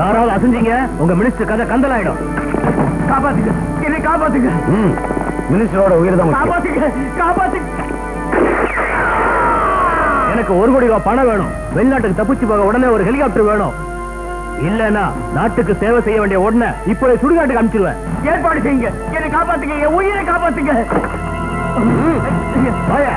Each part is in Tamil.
யாராவது அசைஞ்சீங்க உங்க மினிஸ்டர் கதை கந்தலாயிடும் காப்பாத்துங்க என்னை காப்பாத்துங்க மினிஸ்டரோட உயிர் தான் முக்கியம். காப்பாத்துங்க காப்பாத்துங்க எனக்கு ஒரு கோடி ரூபாய் பணம் வேணும் வெளிநாட்டுக்கு தப்பிச்சு போக உடனே ஒரு ஹெலிகாப்டர் வேணும் இல்லனா நாட்டுக்கு சேவை செய்ய வேண்டிய உடனே இப்போ சுடுகாட்டுக்கு அனுப்பிச்சிருவேன் ஏற்பாடு செய்யுங்க என்னை காப்பாத்துங்க என் உயிரை காப்பாத்துங்க வாயா.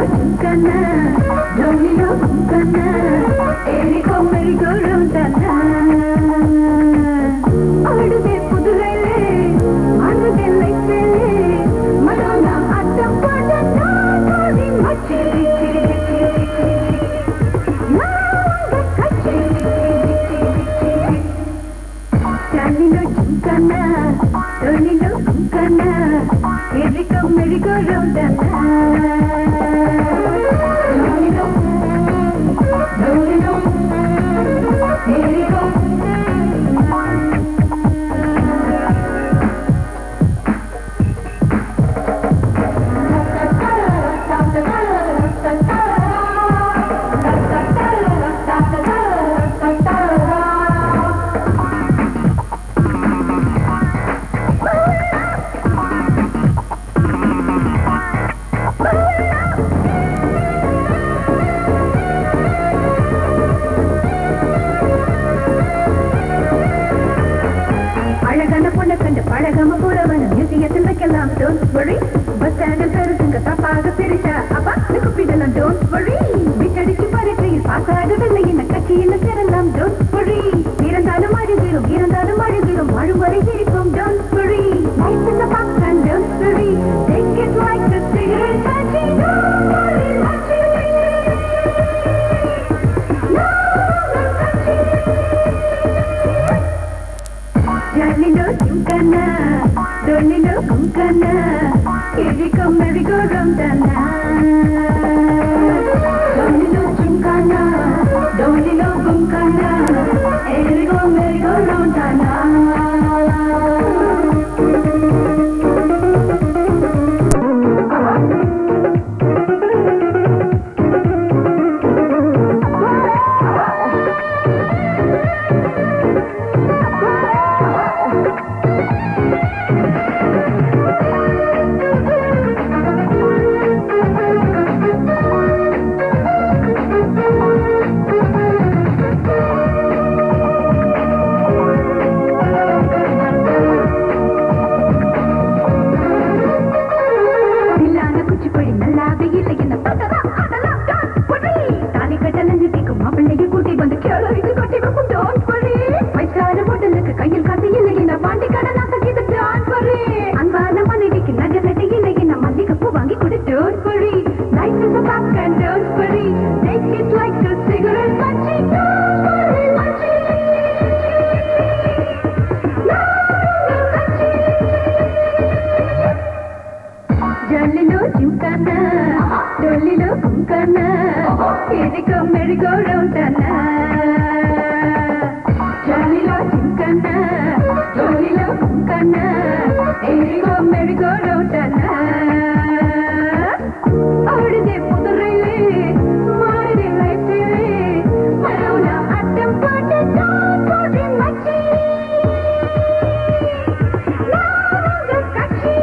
ಚಿಂಕನ ಜೋನಿಲೋ ಕುಂಕನ ಏರಿಗೋ ಮೆರಿಗೋ ರೌಂದನ ಆಡುದೆ ಪುದುರೈಲೆ ಮಾಡುದೆ ಲೈಫೆಲೆ ಮನೋನ ಅಡ್ಡ ಪಾಡ ನೋಡಿ ಮಚ್ಚಿ ನಾಗ ಕಚ್ಚಿ ಜಾನಿಲೋ ಚಿಂಕನ ಜೋನಿಲೋ ಕುಂಕನ ಏರಿಗೋ ಮೆರಿಗೋ ರೌಂದನ ಜೋನಿಲೋ ಜೋನಿಲೋ ಏರಿಗೋ அழகான பொண்ணை கண்டு பழகாம போறவன மியூசியத்தில் வைக்கலாம் டோன்ட் வரி பஸ் ஸ்டாண்டில் பெருசுங்க தப்பாக பிரிச்சா அப்பா கூப்பிடலாம் டோன்ட் வரி விட்டடிச்சு பறக்கையில் பாஸ் ஆகவில்லை என்ன கட்சியில் சேரலாம் டோன்ட் வரி இறந்தாலும் அழுகிறோம் இறந்தாலும் அழுகிறோம் அழும் வரை சிரிப்போம் don't worry life in the back and don't worry take it like the cigarette கட்சி டோன்ட் வரி மச்சி ஜல்லிலோ சிங்கன டொல்லிலோ குங்கன எரிகோ மெரிகோ ரவுண்டன டொல்லிலோ சிங்கன டொல்லிலோ குங்கன எரிகோ மெரிகோ ரவுண்டன தில்லான குச்சிப்பொடி நல்லாவே இல்லை என்ன பார்த்ததா அதெல்லாம் டான்ஸ் பொடி தாலி கட்ட நெஞ்சு கேட்கும் மாப்பிள்ளையை கூட்டி வந்து கேளோ இது கொட்டி வைக்கும் டான்ஸ் பொடி வயசான பொட்டலுக்கு கையில் காசு இல்லை என்ன பாண்டி கடை நான் இது டான்ஸ் பொடி அன்பான மனைவிக்கு நகை நட்டு இல்லை என்ன மல்லிகை பூ வாங்கி கொடு டான்ஸ் பொடி life is a back and dance பொடி take it like a cigarette மச்சி டான்ஸ் பொடி மச்சி జల్లిలో చింకన డొల్లిలో కుంకన ఎదిగో మెడిగో రౌంటన జల్లిలో చింకన డొల్లిలో కుంకన ఎదిగో మెడిగో రౌంటన ఆడిదే పుదురైలే మారిదే లైఫ్లే మనోన అడ్డం పాట పోడి మచ్చి నాగ కచ్చి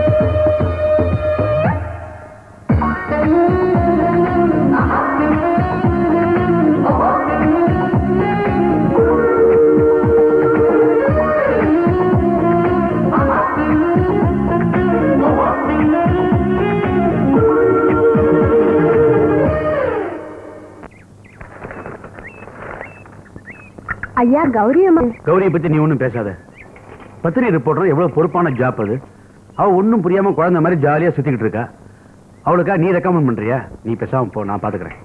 ஐயா கௌரி அம்மா கௌரியை பத்தி நீ ஒண்ணும் பேசாத பத்திரிகை ரிப்போர்ட்டர் எவ்வளவு பொறுப்பான ஜாப் அது அவ ஒண்ணும் புரியாம குழந்தை மாதிரி ஜாலியா சுத்திக்கிட்டு இருக்கா அவளுக்கா நீ ரெக்கமெண்ட் பண்றியா நீ பேசாம போ நான் பாத்துக்கிறேன்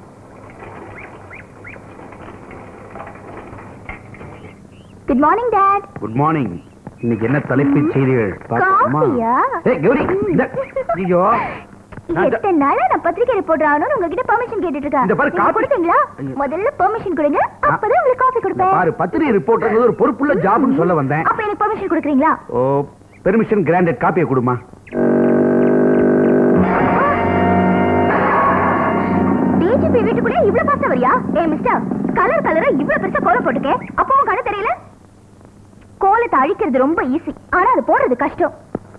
good morning dad good morning இன்னைக்கு என்ன தலைப்புச் செய்திகள் பார்க்கலாமா? காஃபியா? ஏய் கௌரி இந்த ஐயோ நான் இந்த- எத்தனை நாளா நான் பத்திரிக்கை ரிப்போர்ட் ஆகணும்னு உங்ககிட்ட பெர்மிஷன் கேட்டுட்டு இருக்கேன் இந்த பாரு, நீங்க காபி- கொடுப்பீங்களா ஐயோ. முதல்ல பெர்மிஷன் கொடுங்க அப்பதான் உங்களுக்கு காஃபி இந்த கொடுப்பேன் பாரு பத்திரிகை ரிப்போர்ட்டர் ஒரு பொறுப்புள்ள ஜாப்னு சொல்ல வந்தேன் அப்ப எனக்கு பெர்மிஷன் கொடுக்குறீங்களா ஓ பெர்மிஷன் கிராண்டட் காப்பியை கொடுமா டிஜிபி வீட்டுக்குள்ளே இவ்வளவு பாஸ்டா வரியா ஏ மிஸ்டர் கலர் கலரா இவ்வளவு பெருசா கோலம் போட்டுக்கே அப்போ உன் கண்ணு தெரியல கோலத்தை அழிக்கிறது ரொம்ப ஈஸி ஆனா அது போடுறது கஷ்டம்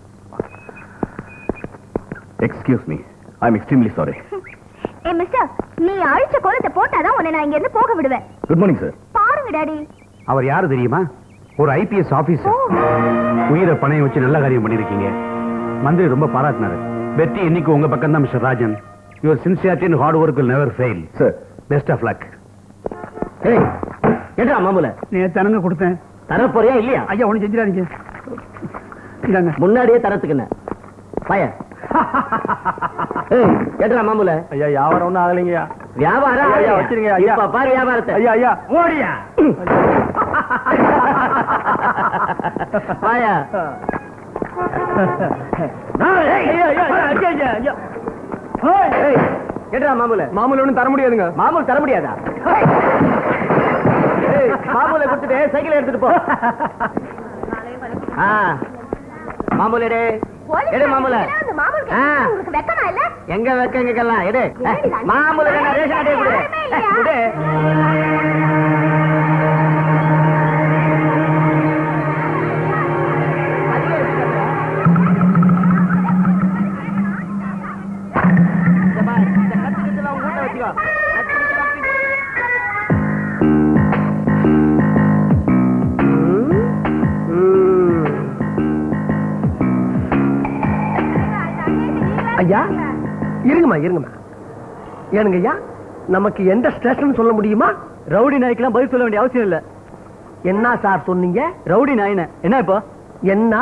excuse me I am extremely sorry ஏ மிஸ்டர் நீ அழிச்ச கோலத்தை போட்டாதான் உன்னை நான் இங்க இருந்து போக விடுவேன் குட் மார்னிங் சார் பாருங்க டாடி அவர் யாரு தெரியுமா ஒரு ஐபிஎஸ் ஓ ஆபீசர் உயிரை பணைய வச்சு நல்ல காரியம் பண்ணிருக்கீங்க மந்திரி ரொம்ப பாராட்டினாரு வெற்றி இன்னைக்கு உங்க பக்கம் தான் mister Rajan your sincerity and hard work will never fail sir best of luck ஏய் ஏடா மாமூல நேத்து தனங்க கொடுத்தேன் தர போறியா இல்லையா ஐயா ஒண்ணு செஞ்சிடாதீங்க இந்தாங்க முன்னாடியே தரத்துக்குன்னு பய ஏய் ஏடா மாமூல ஐயா வியாபாரம் ஒன்றும் ஆகலைங்கய்யா வியாபாரம் ஐயா, ஆகலையா? வச்சிருங்க, ஐயா. இப்ப பாரு வியாபாரத்தை ஐயா ஐயா ஓடியா வாயா ஐயா ஐயா ஐயா ஐயா ஐயா ஏய் ஏடா மாமூல மாமூல் ஒன்றும் தர முடியாதுங்க மாமூல் தர முடியாதா ஏய், மாமூலை கொடுத்துட்டு சைக்கிள் எடுத்துட்டு போ ஆ மாமூல் எடு எடு மாமூல ஆ. எங்க வைக்க எங்கெல்லாம் எடு மாமூல ரேஷன் அட்டையை கொடு கொடு இந்த பாரு, இந்த கத்து கித்துலாம் உன் வீட்டுல வச்சுக்கோ. கத்து கித்துலாம் பின்- ஐயா இருங்கம்மா இருங்கம்மா ஏனுங்க ஐயா நமக்கு எந்த ஸ்டேஷன் சொல்ல முடியுமா ரவுடி நாய்க்கெல்லாம் பதில் சொல்ல வேண்டிய அவசியம் இல்ல என்ன சார் சொன்னீங்க ரவுடி நாயின என்ன இப்போ என்ன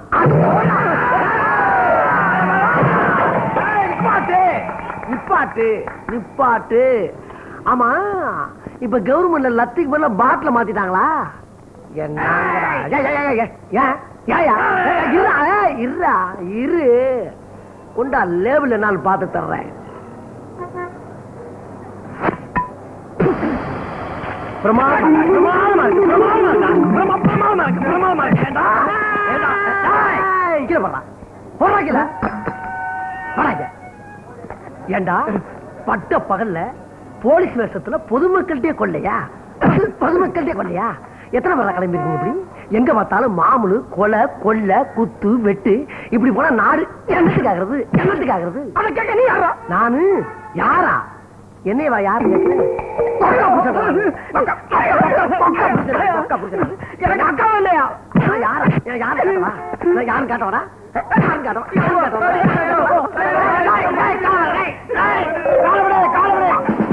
நிப்பாட்டு நிப்பாட்டு நிப்பாட்டு ஆமா இப்ப கவர்மெண்ட்ல லத்திக்கு பதிலா பாட்டில மாத்திட்டாங்களா என்னங்கடா? ஏய், ஏய், ஏய், ஏய், ஏன்? ஏய்யா? ஏய், இருடா, ஏய், இருடா, இரு உண்டா லேபிள் என்னால் பார்த்து தர்றேன் பிரமாதமா இருக்கு, பிரமாதமா இருக்கு, பிரமாதமா இருக்கு, பிரமா- பிரமாதமா இருக்கு, பிரமாதமா இருக்கு. ஏண்டா? ஏண்டா? ஏய், கீழே போடுறா. போடுறா கீழே. போடா இங்க. ஏண்டா பட்ட பகல்ல போலீஸ் வேஷத்துல பொதுமக்கள்கிட்டே கொள்ளையா பொதுமக்கள்கிட்டே கொள்ளையா எத்தனை பேரா கிளம்பி இருக்கீங்க இப்படி எங்க பார்த்தாலும் மாமூலு கொலை கொள்ளை குத்து வெட்டு இப்படி போனா நாடு என்னத்துக்கு ஆகுறது என்னத்துக்கு ஆகுறது அதை கேட்க நீ யாரா நானு யாரா என்னையவா யாரு கேட்கிறேன் கொக்கா புடிச்சவனா? கொக்கா- கொக்கா புடிச்சவனா? கொக்கா புடிச்சவனா? எனக்கு அக்கா இல்லையா நான் யாரா நான் யாரு கேட்டவா நான் யாரும் கேட்டவனா யாரும் கேட்டவா யாரும் கேட்டவா டேய், டேய், காலை, டேய், டேய், காலை விடு, காலை விடு.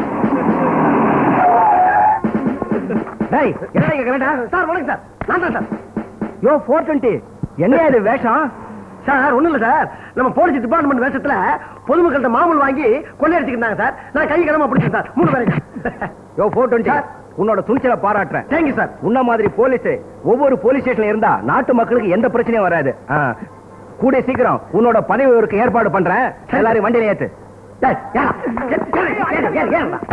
டேய், என்னடா இங்க கரெக்டா? சார் வணக்கம் சார் நான் தான் சார் யோ ஃபோர் டுவெண்ட்டி என்ன இது வேஷம் சார் ஒண்ணும் இல்ல சார் நம்ம போலீஸ் டிபார்ட்மெண்ட் வேஷத்துல பொதுமக்கள்கிட்ட மாமூல் வாங்கி கொள்ளையடிச்சுக்கிட்டாங்க சார் நான் கை கடமா பிடிச்சேன் சார் மூணு பேருக்கு யோ போர் டுவெண்ட்டி உன்னோட துணிச்சலை பாராட்டுறேன் தேங்க்யூ சார் உன்ன மாதிரி போலீஸ் ஒவ்வொரு போலீஸ் ஸ்டேஷன்ல இருந்தா நாட்டு மக்களுக்கு எந்த பிரச்சனையும் வராது ஆ. கூடிய சீக்கிரம் உன்னோட பதவி உயர்வுக்கு ஏற்பாடு பண்றேன் எல்லாரையும் வண்டியில ஏத்து டேய், ஏறா. ஏறு, ஏறு, ஏறு, ஏறு, ஏறுடா.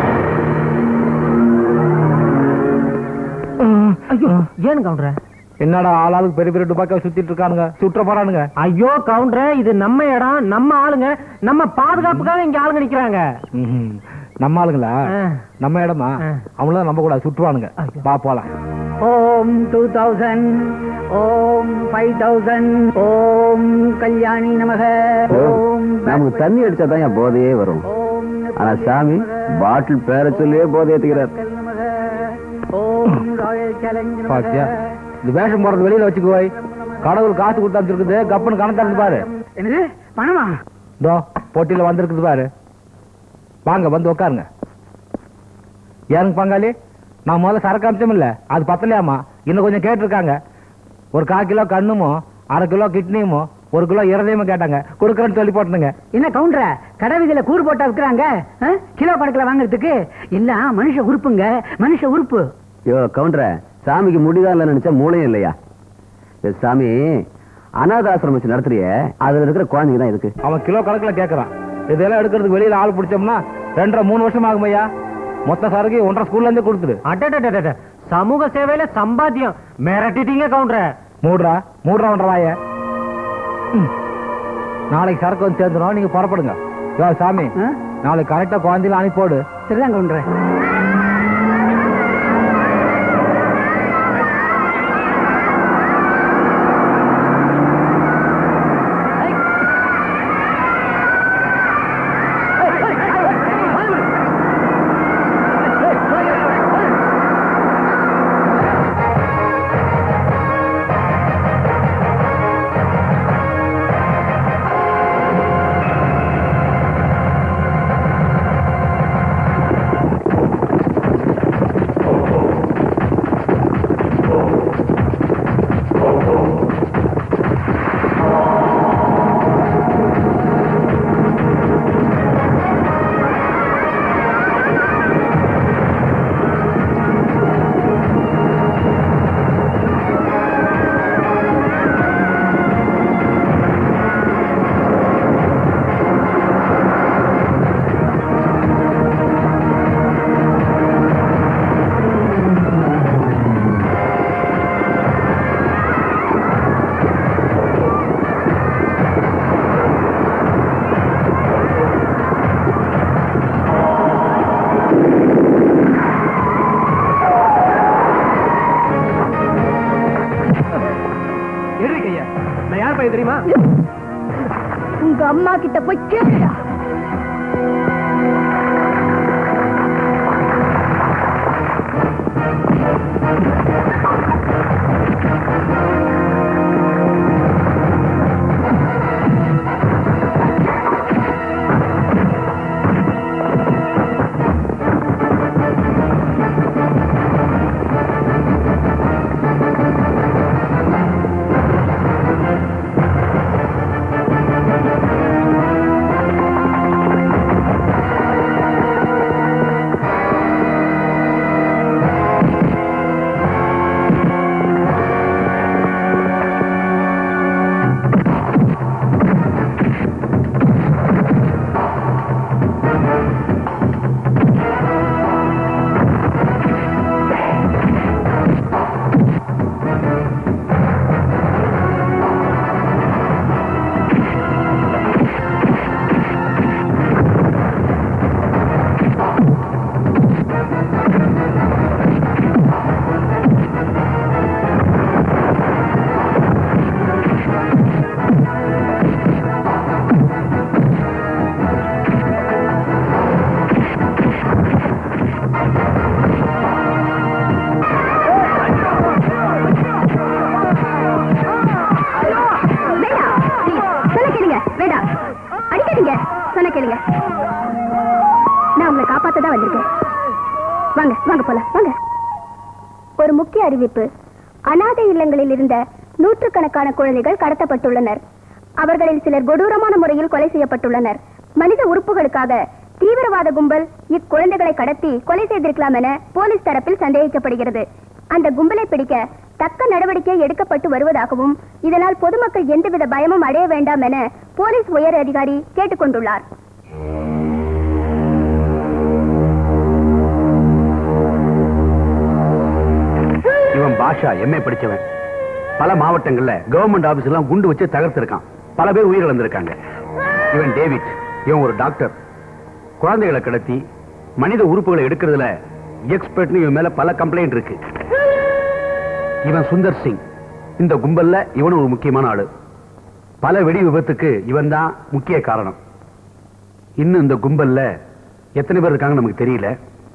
ஐயோ ஏன் கவுண்டர என்னடா ஆளாளுக்கு பெரிய பெரிய டுபாக்கா சுத்திட்டு இருக்கானுங்க சுற்ற போறானுங்க ஐயோ கவுண்டர இது நம்ம இடம் நம்ம ஆளுங்க நம்ம பாதுகாப்புக்காக இங்க ஆளுங்க நிக்கிறாங்க ம்ஹும். நம்ம ஆளுங்களா ஆ. நம்ம இடமா ஆ. அவங்கள நம்ப கூடாது சுற்றுவானுங்க ஐயோ. பா போலாம் ஓம் டூ தௌசண்ட் ஓம் ஃபைவ் தௌசண்ட் ஓம் கல்யாணி நமக ஓம் நமக்கு தண்ணி அடிச்சா தான் என் போதையே வரும் ஓம் ஆனா சாமி பாட்டில் பேர சொல்லியே போதை ஏத்துக்கிறார் நமக ஓம் ராயல் சேலஞ்ச் பாத்தியா இந்த வேஷம் போறது வெளியில வச்சுக்குவாய் கடவுள் காசு கொடுத்து அமைச்சிருக்குது கப்பன் கணத்தாந்து பாரு என்னது பணமா இதோ போட்டியில வந்திருக்குது பாரு வாங்க வந்து உட்காருங்க ஏனுங்க பங்காளி நான் முதல்ல சரக்கு அமிச்சம் இல்ல அது பத்தலையாமா இன்னும் கொஞ்சம் கேட்டிருக்காங்க ஒரு கால் கிலோ கண்ணுமோ அரை கிலோ கிட்னியுமோ ஒரு கிலோ இருதயமும் கேட்டாங்க கொடுக்குறேன்னு சொல்லி போட்டுனுங்க என்ன கவுண்டர கடை வீதியில கூறு போட்டா விற்கிறாங்க கிலோ கணக்குல வாங்குறதுக்கு இல்ல மனுஷ உறுப்புங்க மனுஷ உறுப்பு யோ கவுண்டர சாமிக்கு முடிதான் இல்ல நினைச்சா மூளையும் இல்லையா ஏ, சாமி அனாதாசிரமம் வச்சு நடத்துறிய அதுல இருக்கிற குழந்தைங்க தான் இதுக்கு அவன் கிலோ கணக்குல கேட்கறான் இதெல்லாம் எடுக்கிறதுக்கு வெளியில ஆள் பிடிச்சோம்னா ரெண்டரை மூணு வருஷம் ஆகும் ஐயா மொத்த சரக்கு ஒன்றரை ஸ்கூல்ல இருந்தே கொடுத்துரு அடடடடட சமூக சேவையில சம்பாத்தியம் மிரட்டிட்டீங்க கவுண்டர மூடுறா மூடுறா ஒன்றரை வாய ம். நாளைக்கு சரக்கு வந்து சேர்ந்துடும் நீங்க புறப்படுங்க யோ சாமி ஆ? நாளைக்கு கரெக்டா குழந்தையில அனுப்பி போடு சரிதான் கவுண்டர ஏய் தெரியுமா உங்க அம்மா கிட்ட போய் கேளுடா வேண்டாம் please, சொன்ன கேளுங்க வேண்டாம் அடிக்காதீங்க சொன்ன கேளுங்க நான் உங்களை காப்பாத்த தான் வந்திருக்கேன் வாங்க வாங்க போலாம் வாங்க ஒரு முக்கிய அறிவிப்பு அனாதை இல்லங்களில் இருந்த நூற்றுக்கணக்கான குழந்தைகள் கடத்தப்பட்டுள்ளனர் அவர்களில் சிலர் கொடூரமான முறையில் கொலை செய்யப்பட்டுள்ளனர் மனித உறுப்புகளுக்காக தீவிரவாத கும்பல் இக்குழந்தைகளை கடத்தி கொலை செய்திருக்கலாம் என போலீஸ் தரப்பில் சந்தேகிக்கப்படுகிறது அந்த கும்பலை பிடிக்க தக்க நடவடிக்கை எடுக்கப்பட்டு வருவதாகவும் இதனால் பொதுமக்கள் எந்தவித பயமும் அடைய வேண்டாம் என போலீஸ் உயர் அதிகாரி கேட்டுக்கொண்டுள்ளார் இவன் பாஷா எம்ஏ படிச்சவன் பல மாவட்டங்கள்ல கவர்மெண்ட் ஆபீஸ் எல்லாம் குண்டு வச்சு தகர்த்திருக்கான் பல பேர் உயிரிழந்திருக்காங்க இவன் டேவிட் இவன் ஒரு டாக்டர் குழந்தைகளை கடத்தி மனித உறுப்புகளை எடுக்கிறதுல எக்ஸ்பர்ட்னு இவன் மேல பல கம்ப்ளைண்ட் இருக்கு இவன் சுந்தர் சிங் இந்த கும்பல்ல இவன் ஒரு முக்கியமான ஆளு பல வெடி விபத்துக்கு இவன் தான் முக்கிய காரணம் இன்னும் இந்த கும்பல்ல எத்தனை பேர் இருக்காங்க நமக்கு தெரியல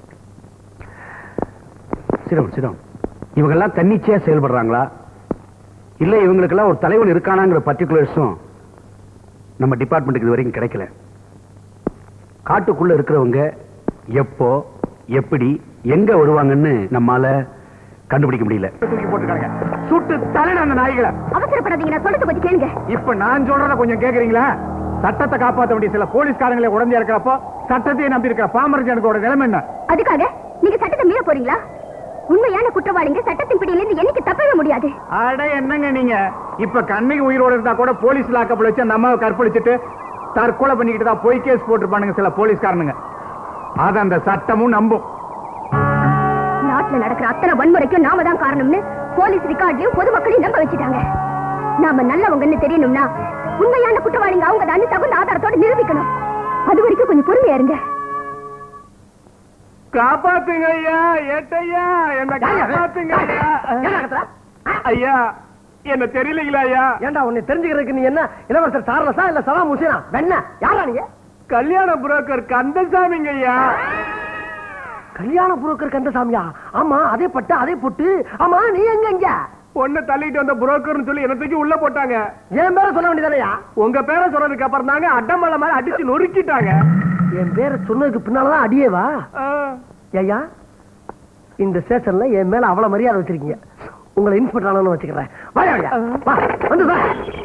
சிரம் சிரம் இவங்கெல்லாம் தன்னிச்சையா செயல்படுறாங்களா இல்ல இவங்களுக்கெல்லாம் ஒரு தலைவன் இருக்கானாங்கிற பர்டிகுலர்ஸும் நம்ம டிபார்ட்மெண்ட்டுக்கு இது வரைக்கும் கிடைக்கல காட்டுக்குள்ள இருக்கிறவங்க எப்போ எப்படி எங்க வருவாங்கன்னு நம்மால கண்டுபிடிக்க முடியல தூக்கி போட்டுருக்காங்க சுட்டு தலையிட அந்த நாய்களை அவசரப்படாதீங்க நான் சொல்றத பத்தி கேளுங்க இப்ப நான் சொல்றத கொஞ்சம் கேக்குறீங்களா சட்டத்தை காப்பாத்த வேண்டிய சில போலீஸ்காரங்களை உடஞ்சு இருக்கிறப்போ சட்டத்தையே நம்பி இருக்கிற பாமர ஜனத்தோட நிலைமை என்ன அதுக்காக நீங்க சட்டத்தை மீற போறீங்களா உண்மையான குற்றவாளிங்க சட்டத்தின் பிடியிலிருந்து என்னைக்கு தப்பவே முடியாது அட என்னங்க நீங்க இப்ப கண்ணிக்கு உயிரோட இருந்தா கூட போலீஸ் லாக்கப்ல வச்சு அந்த அம்மாவை கற்பழிச்சிட்டு தற்கொலை பண்ணிக்கிட்டு தான் போய் கேஸ் போட்டிருப்பானுங்க சில போலீஸ்காரனுங்க அத அந்த சட்டமும் நம்பும் நாட்டுல நடக்கிற அத்தனை வன்முறைக்கும் நாம தான் காரணம்னு போலீஸ் ரெக்கார்ட்லயும் பொதுமக்களையும் நம்ப வச்சுட்டாங்க நாம நல்லவங்கன்னு தெரியணும்னா உண்மையான குற்றவாளிங்க அவங்க தான் தகுந்த ஆதாரத்தோட நிரூபிக்கணும் அது வரைக்கும் கொஞ்சம் பொறுமையா இருங்க காப்பாத்துங்க ஐயா ஏட்டையா என்ன காப்பாத்துங்க ஐயா ஐயா என்ன தெரியலீங்களா ஐயா ஏண்டா உன்னை தெரிஞ்சுக்கிறதுக்கு நீ என்ன இளவரசர் சார்லஸா இல்ல சலாம் ஹுசேனா வெண்ண யாரா நீங்க கல்யாண புரோக்கர் கந்தசாமிங்க ஐயா கல்யாண புரோக்கர் கந்தசாமியா ஆமா அதே பட்டு அதே பொட்டு ஆமா நீ எங்க இங்க பொண்ணை தள்ளிட்டு வந்த புரோக்கர்னு சொல்லி என்ன தூக்கி உள்ள போட்டாங்க என் பேரை சொல்ல வேண்டியதானயா உங்க பேரை சொன்னதுக்கு அப்புறம் தாங்க அட்டமல்ல மாதிரி அடிச்சு நொறுக்கிட்டாங்க என் பேரை சொன்னதுக்கு பின்னாலதான் அடியேவா ஆ. ஐயா இந்த ஸ்டேஷன்ல என் மேல அவ்வளவு மரியாதை வச்சிருக்கீங்க உங்களை இன்ஸ்பெக்டர் ஆனு வச்சுக்கிறேன் வாயா வாயா வா வந்து வா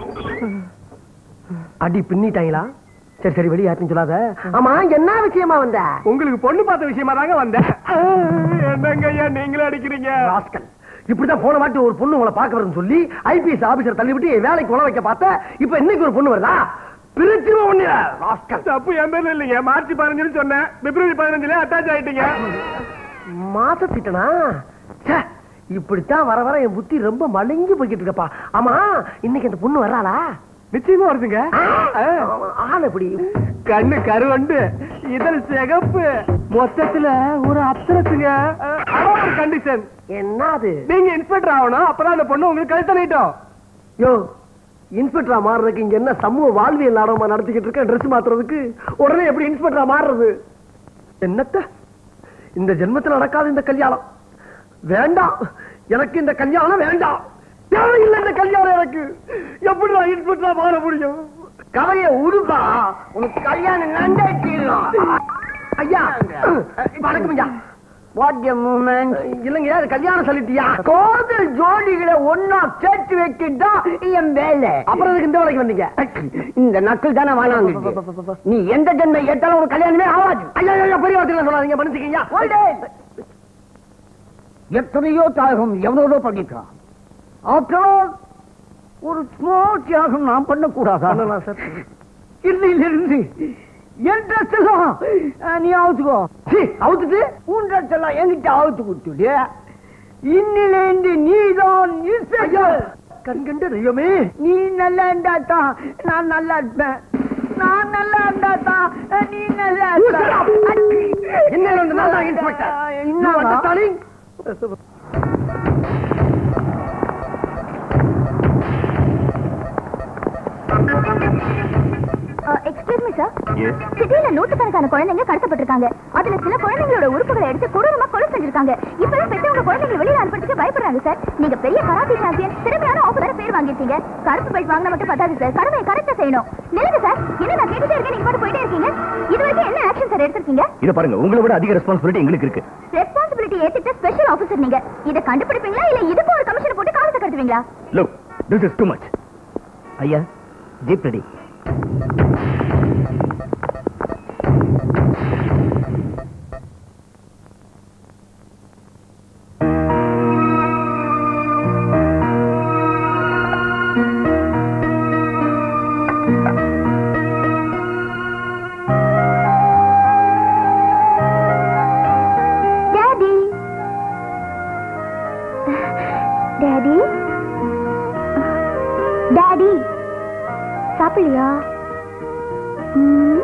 அடி பின்னிட்டாங்களா சரி சரி வெளியே யாருன்னு சொல்லாத ஆமா என்ன விஷயமா வந்த உங்களுக்கு பொண்ணு பார்த்த விஷயமா தாங்க வந்தேன் ஆ, என்னங்க ஐயா நீங்களே அடிக்கிறீங்க ராஸ்கல் இப்படிதான் போன வாட்டி ஒரு பொண்ணு உங்களை பார்க்க வரும்னு சொல்லி ஐபிஎஸ் ஆபீசர் தள்ளிவிட்டு என் வேலைக்கு உழ வைக்க பார்த்த இப்ப இன்னைக்கு ஒரு பொண்ணு வருதா பிரிச்சிருவ ஒண்ணு ராஸ்கல் தப்பு என் பேர்ல இல்லைங்க மார்ச் பதினஞ்சுன்னு சொன்னேன் பிப்ரவரி பதினஞ்சுல அட்டாச் ஆயிட்டீங்க மாசத்திட்டனா ச்சே, இப்படித்தான் வர வர என் புத்தி ரொம்ப மழுங்கி போய்கிட்டு இருக்கப்பா ஆமா இன்னைக்கு அந்த பொண்ணு வர்றாளா நிச்சயமா வருதுங்க ஆ. ஆள் எப்படி கண்ணு கருவண்டு இதழ் சிகப்பு மொத்தத்துல ஒரு அப்சரத்துங்க ஒரு கண்டிஷன் என்னது நீங்க இன்ஸ்பெக்டர் ஆகணும் அப்பதான் அந்த பொண்ணு உங்களுக்கு கழுத்த நீட்டும் யோ இன்ஸ்பெக்டரா மாறுறதுக்கு இங்க என்ன சமூக வாழ்வியல் நாடகமா நடத்திக்கிட்டு இருக்க ட்ரெஸ் மாத்துறதுக்கு உடனே எப்படி இன்ஸ்பெக்டரா மாறுறது என்னத்த இந்த ஜென்மத்தில் நடக்காத இந்த கல்யாணம் வேண்டாம் எனக்கு இந்த கல்யாணம் வேண்டாம் தேவையில்லை இந்த கல்யாணம் எனக்கு எப்படி நான் இன்ஸ்பெக்டரா மாற முடியும் கதையை உருப்பா உனக்கு கல்யாணம் நண்டாச்சிடலாம் ஐயா வணக்கம் ஐயா வாட் எ மூமெண்ட் இல்லைங்க அது கல்யாணம் சொல்லிட்டியா கோதல் ஜோடிகளை ஒன்னா சேர்த்து வைக்கிட்டா என் வேலை அப்புறம் எதுக்கு இந்த வேலைக்கு வந்தீங்க இந்த நக்கல் தானே வேணாங்க நீ எந்த ஜென்மை ஏத்தாலும் ஒரு கல்யாணமே ஆகாது ஐயா ஐயா பெரிய வார்த்தையில சொல்லாதீங்க மன்னிச்சுக்கீங்க எத்தனையோ தியாகம் எவ்வளோ பண்ணிருக்கான் ஆஃப்டர் ஒரு ஸ்மால் தியாகம் நாம் பண்ணக்கூடாதா பண்ணலாம் சார் இன்னிலிருந்து என் ட்ரெஸ் எல்லாம் அஹ், நீ அவுத்துக்கோ சீ, அவுத்துட்டு உன் ட்ரெஸ் எல்லாம் என்கிட்ட அவுத்து கொடுத்துடு இன்னிலேந்து நீதான் ஐயா கண்கண்ட தெய்வமே நீ நல்லா இருந்தா தான் நான் நல்லா இருப்பேன் நான் நல்லா இருந்தா தான் அஹ், நீ நல்லா இருப்ப. என்ன வந்து நான் தான் இன்ஸ்பெக்டர் என்னவா? You understanding? Excuse me sir சிட்டில நூற்றுக்கணக்கான குழந்தைங்க கடத்தப்பட்டிருக்காங்க அதுல சில குழந்தைங்களோட உறுப்புகளை எடுத்து கொடூரமா கொலை செஞ்சிருக்காங்க இப்பெல்லாம் பெற்றவங்க குழந்தைங்க வெளியில அனுப்புறதுக்கு பயப்படுறாங்க சார் நீங்க பெரிய கராத்தே சாம்பியன் திறமையான ஆஃபர் பேர் வாங்கிருக்கீங்க கருப்பு பெல்ட் வாங்கினா மட்டும் பத்தாது சார் கடமையை கரெக்டா செய்யணும் நில்லுங்க சார் என்ன நான் கேட்டுட்டே இருக்கேன் நீங்க பாட்டு போயிட்டே இருக்கீங்க இது வரைக்கும் என்ன ஆக்ஷன் சார் எடுத்திருக்கீங்க இத பாருங்க உங்களை விட அதிக ரெஸ்பான்சிபிலிட்டி எங்களுக்கு இருக்கு ரெஸ்பான்சிபிலிட்டி ஏத்துக்கிட்ட ஸ்பெஷல் ஆபீசர் நீங்க இதை கண்டுபிடிப்பீங்களா இல்ல இதுக்கு ஒரு கமிஷன் போட்டு காலத்தை கடத்துவீங்களா look this is too much ஐயா jeep ready daddy daddy daddy சாப்பிடலையா ம்.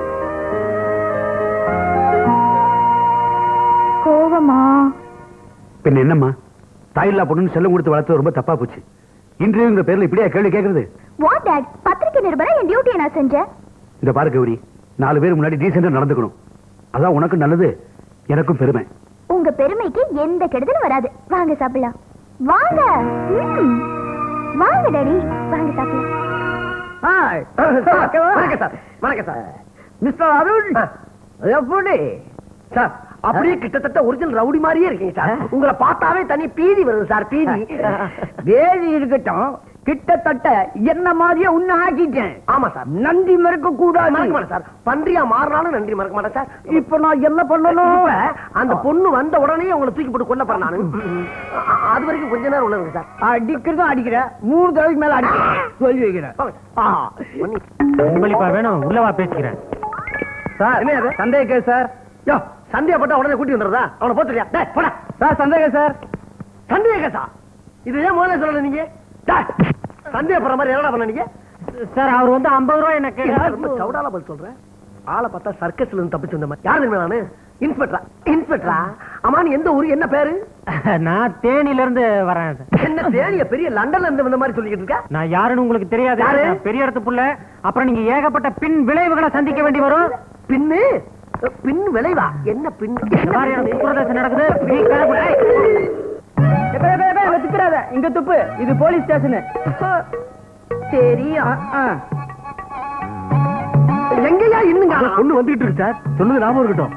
கோவமா பின்ன என்னம்மா தாயில்லா பொண்ணுன்னு செல்லம் கொடுத்து வளர்த்து ரொம்ப தப்பா போச்சு இன்டர்வியூங்கிற பேர்ல இப்படியா கேள்வி கேக்குறது வாட் டாட் பத்திரிகை நிருபரா என் டியூட்டியை நான் செஞ்சேன் இந்த பாரு கௌரி நாலு பேர் முன்னாடி டீசெண்டா நடந்துக்கணும் அதான் உனக்கும் நல்லது எனக்கும் பெருமை உங்க பெருமைக்கு எந்த கெடுதலும் வராது வாங்க சாப்பிடலாம் வாங்க ம். வாங்க டாடி வாங்க சாப்பிடலாம் ஹாய் வணக்கம் சார் வணக்கம் சார் மிஸ்டர் அருண் எப்படி சார் அப்படியே கிட்டத்தட்ட ஒரிஜினல் ரவுடி மாதிரியே இருக்கீங்க சார் உங்களை பார்த்தாவே தனி பீதி வருது சார் பீதி வேதி இருக்கட்டும் கிட்டத்தட்ட என்ன மாதிரியே உன்ன ஆக்கிட்டேன் ஆமா சார் நன்றி மறக்க மறக்க கூடாது மாட்டேன் சார் பன்றியா மாறினாலும் நன்றி மறக்க மாட்டேன் சார் இப்ப நான் என்ன பண்ணணும் இப்ப அந்த பொண்ணு வந்த உடனே உங்களை தூக்கி போட்டு கொல்ல போறேன் நானு அ- அது வரைக்கும் கொஞ்ச நேரம் உள்ளதுங்க சார் அடிக்கிறதும் அடிக்கிற மூணு தடவைக்கு மேல அடிக்கிறேன் சொல்லி வைக்கிறேன் ஆஹா. பண்ணி வேணும் உள்ளவா பேசிக்கிறேன் சார் என்ன அது? சந்தேக கேஸ் சார் யோ சந்தேகப்பட்டா உடனே கூட்டி வந்துடுறதா அவனை போத்துறியா டேய் போடா சார் சந்தேக சார் சந்தேக கேசா இது ஏன் முதல்ல சொல்லல நீங்க டேய், சந்தேகப்படுற மாதிரி என்னடா பண்ண நீங்க சார் அவர் வந்து ஐம்பது ரூபாய் எனக்கு ஏன் ரொம்ப சவுடால பதில் சொல்றேன் ஆளை பார்த்தா சர்க்கஸ்ல இருந்து தப்பிச்சு வந்த மாதிரி யாரு தெரியுமா நானு இன்ஸ்பெக்டரா இன்ஸ்பெக்டரா அம்மா நீ எந்த ஊரு என்ன பேரு நான் தேனில இருந்து வரேன் என்ன தேனிய பெரிய லண்டன்ல இருந்து வந்த மாதிரி சொல்லிக்கிட்டு இருக்க நான் யாருன்னு உங்களுக்கு தெரியாது யாரு? நான் பெரிய இடத்து புள்ள அப்புறம் நீங்க ஏகப்பட்ட பின் விளைவுகளை சந்திக்க வேண்டி வரும் பின்னு பின் விளைவா என்ன பின் இந்த மாதிரி எனக்கு துப்புரதேசம் நடக்குது நீ கிளம்பு. துப்புறாத இங்க துப்பு இது போலீஸ் ஸ்டேஷனு தெரியும் எங்கயா இன்னுங்க பொண்ணு வந்துகிட்டு இருக்கு சார் சொன்னது ஞாபகம் இருக்கட்டும்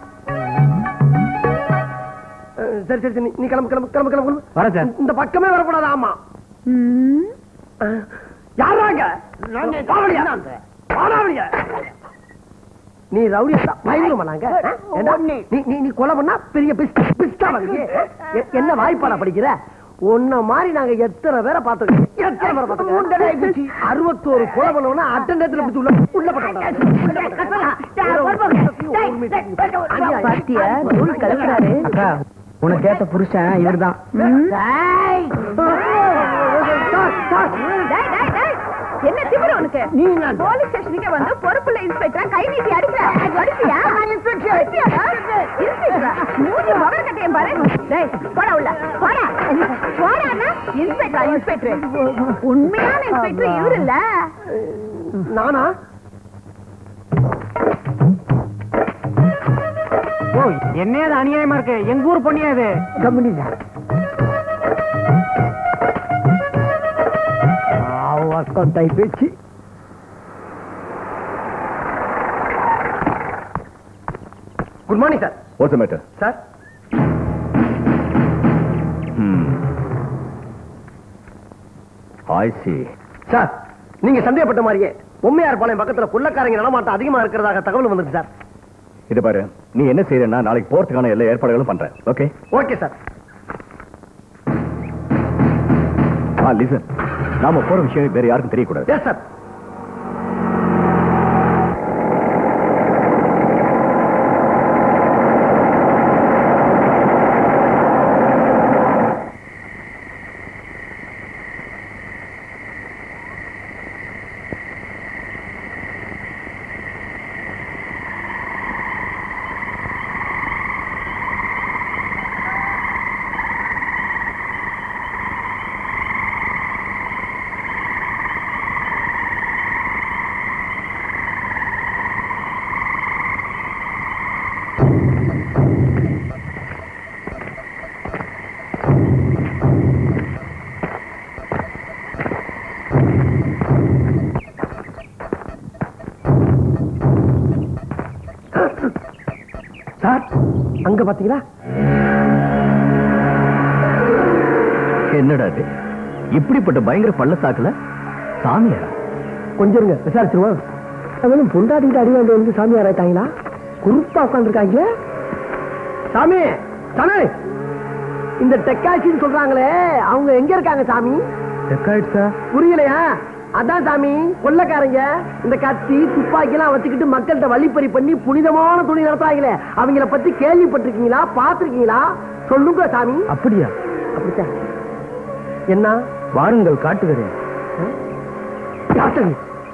அஹ், சரி சரி சரி, நீ கிளம்பு கிளம்பு கிளம்பு கிளம்பு கிளம்பு. வரேன் சார். இந்த பக்கமே வரக்கூடாது ஆமா ம். அஹ், யாராங்க வாவலியா? வாடாவலியா? நீ ரவுடியா பயங்கரமா நாங்க ஏண்டா? நீ நீ நீ கொலை பண்ணா பெரிய பிஸ்தா பிஸ்தா வாங்கி என்ன வாய்ப்பாடா படிக்கிற உன்ன மாதிரி நாங்க எத்தனை பேரை பார்த்துருக்கோம் எத்தனை பேரை பார்த்துருக்கோம் அறுபத்தோரு கொலை பண்ணவனா அட்டண்டத்துல பிடிச்சு உள்ள உள்ள பாத்தியா தூள் கலக்குறாரு அக்கா உனக்கு ஏத்த புருஷன் இவர்தான் டேய், டேய், டேய். என்ன திமிரு உனக்கு நீ என்ன? போலீஸ் ஸ்டேஷனுக்கு வந்து பொறுப்புள்ள இன்ஸ்பெக்டர் கை நீட்டி அடிக்கிற அடிப்பியா அடிப்பியாடா? இன்ஸ்பெக்டரா? மூஞ்சி முகர கட்டையும் பாரு டேய் போடா உள்ள போடா போடான்னா இன்ஸ்பெக்டர் இன்ஸ்பெக்டர் உண்மையான இன்ஸ்பெக்டர் இவரு இல்ல நானா ஓ என்னையாது அநியாயமா இருக்கு எங்க ஊர் பொண்ணியா இது கம்பெனி கொண்டாய் பேச்சு good morning sir What's the matter? Sir Hmm. I see. Sir நீங்க சந்தேகப்பட்ட மாதிரியே உண்மையார் பாளையம் பக்கத்துல குள்ளக்காரங்க நடமாட்டம் அதிகமா இருக்கிறதாக தகவல் வந்துருக்கு சார் இத பாரு நீ என்ன செய்யறேன்னா நாளைக்கு போறதுக்கான எல்லா ஏற்பாடுகளும் பண்றேன் ஓகே ஓகே சார் ஆ லிசன் நாம போற விஷயம் வேற யாருக்கும் தெரியக்கூடாது எஸ் சார் சார் அங்க பாத்தீங்களா என்னடா இது இப்படிப்பட்ட பயங்கர பள்ளத்தாக்குல சாமியாரா கொஞ்சம் இருங்க விசாரிச்சிருவோம் அவனும் பொண்டாட்டிக்கிட்ட அடி வாங்க வந்து சாமியார் ஆயிட்டாங்களா குறுப்பா உட்காந்துருக்காங்க சாமி சாமி இந்த டெக்காய்ச்சின்னு சொல்றாங்களே அவங்க எங்க இருக்காங்க சாமி டெக்காய்ட்ஸா புரியலையா அதான் சாமி கொள்ளக்காரங்க இந்த கத்தி துப்பாக்கி எல்லாம் வச்சுக்கிட்டு மக்கள்கிட்ட வழிப்பறி பண்ணி புனிதமான துணி நடத்துறாங்களே அவங்கள பத்தி கேள்விப்பட்டிருக்கீங்களா பாத்திருக்கீங்களா சொல்லுங்க சாமி அப்படியா அப்படித்தான் என்ன வாருங்கள் காட்டுகிறேன் காட்டுங்க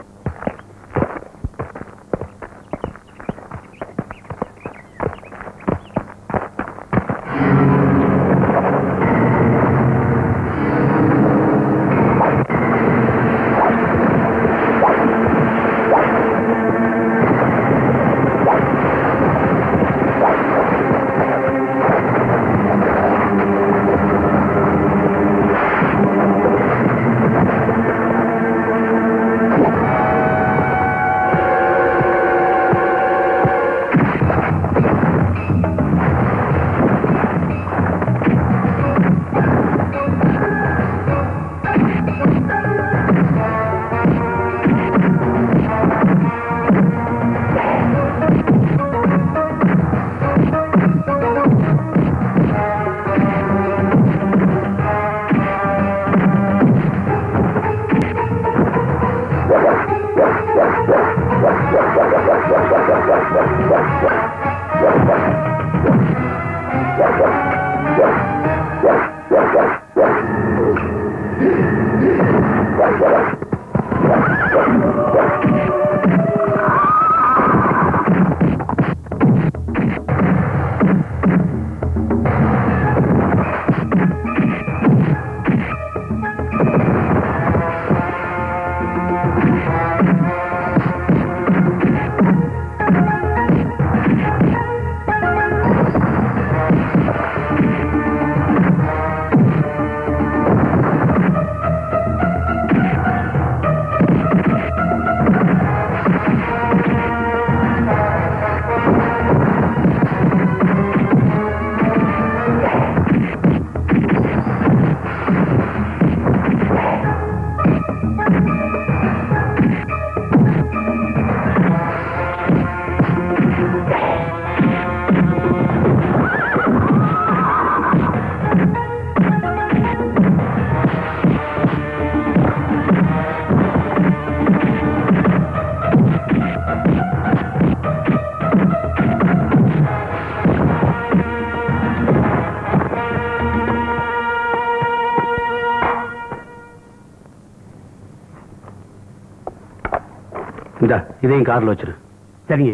இந்த இதையும் கார்ல வச்சிரு சரிங்க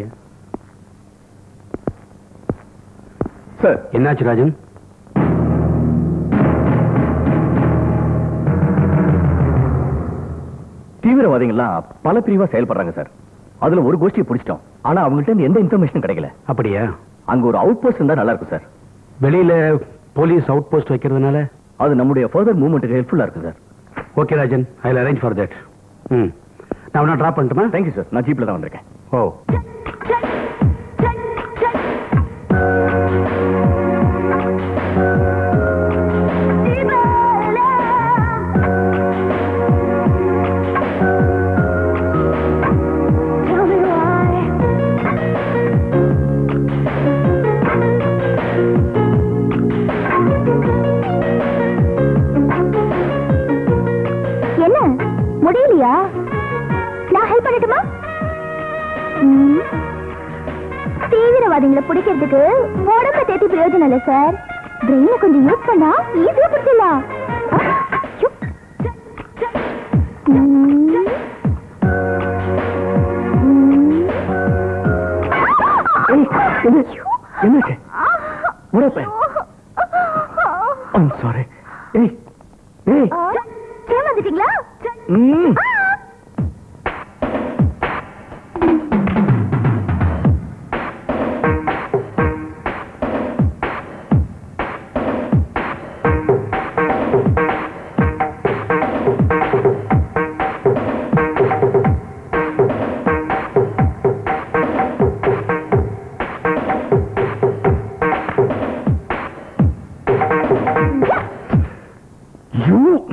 சார் என்னாச்சு ராஜன் தீவிரவாதிகள்லாம் பல பிரிவா செயல்படுறாங்க சார் அதுல ஒரு கோஷ்டியை பிடிச்சிட்டோம் ஆனா அவங்கள்ட்ட இருந்து எந்த இன்ஃபர்மேஷனும் கிடைக்கல அப்படியா அங்க ஒரு அவுட் போஸ்ட் இருந்தா நல்லா இருக்கும் சார் வெளியில போலீஸ் அவுட் போஸ்ட் வைக்கிறதுனால அது நம்முடைய ஃபர்தர் மூவ்மெண்ட்டுக்கு ஹெல்ப்ஃபுல்லா இருக்கும் sir okay Rajan I arrange for that ம் நான் வேணா ட்ராப் பண்ணட்டுமா தேங்க்யூ சார் நான் ஜீப்ல தான் வந்திருக்கேன் ஓ என்ன முடியலையா நான் ஹெல்ப் பண்ணட்டுமா ம். தீவிரவாதிகளை பிடிக்கிறதுக்கு உடம்ப தேத்தி பிரயோஜனம் இல்ல சார் பிரெயினை கொஞ்சம் யூஸ் பண்ணா ஈஸியா பிடிச்சிடலாம் ஆ, ஐயோ. ம். ம். ஐயோ. என்னாச்சு What happened? I'm sorry. ஏய் ஏய் ஆ, ஏமாந்துட்டீங்களா ம் ஆ. You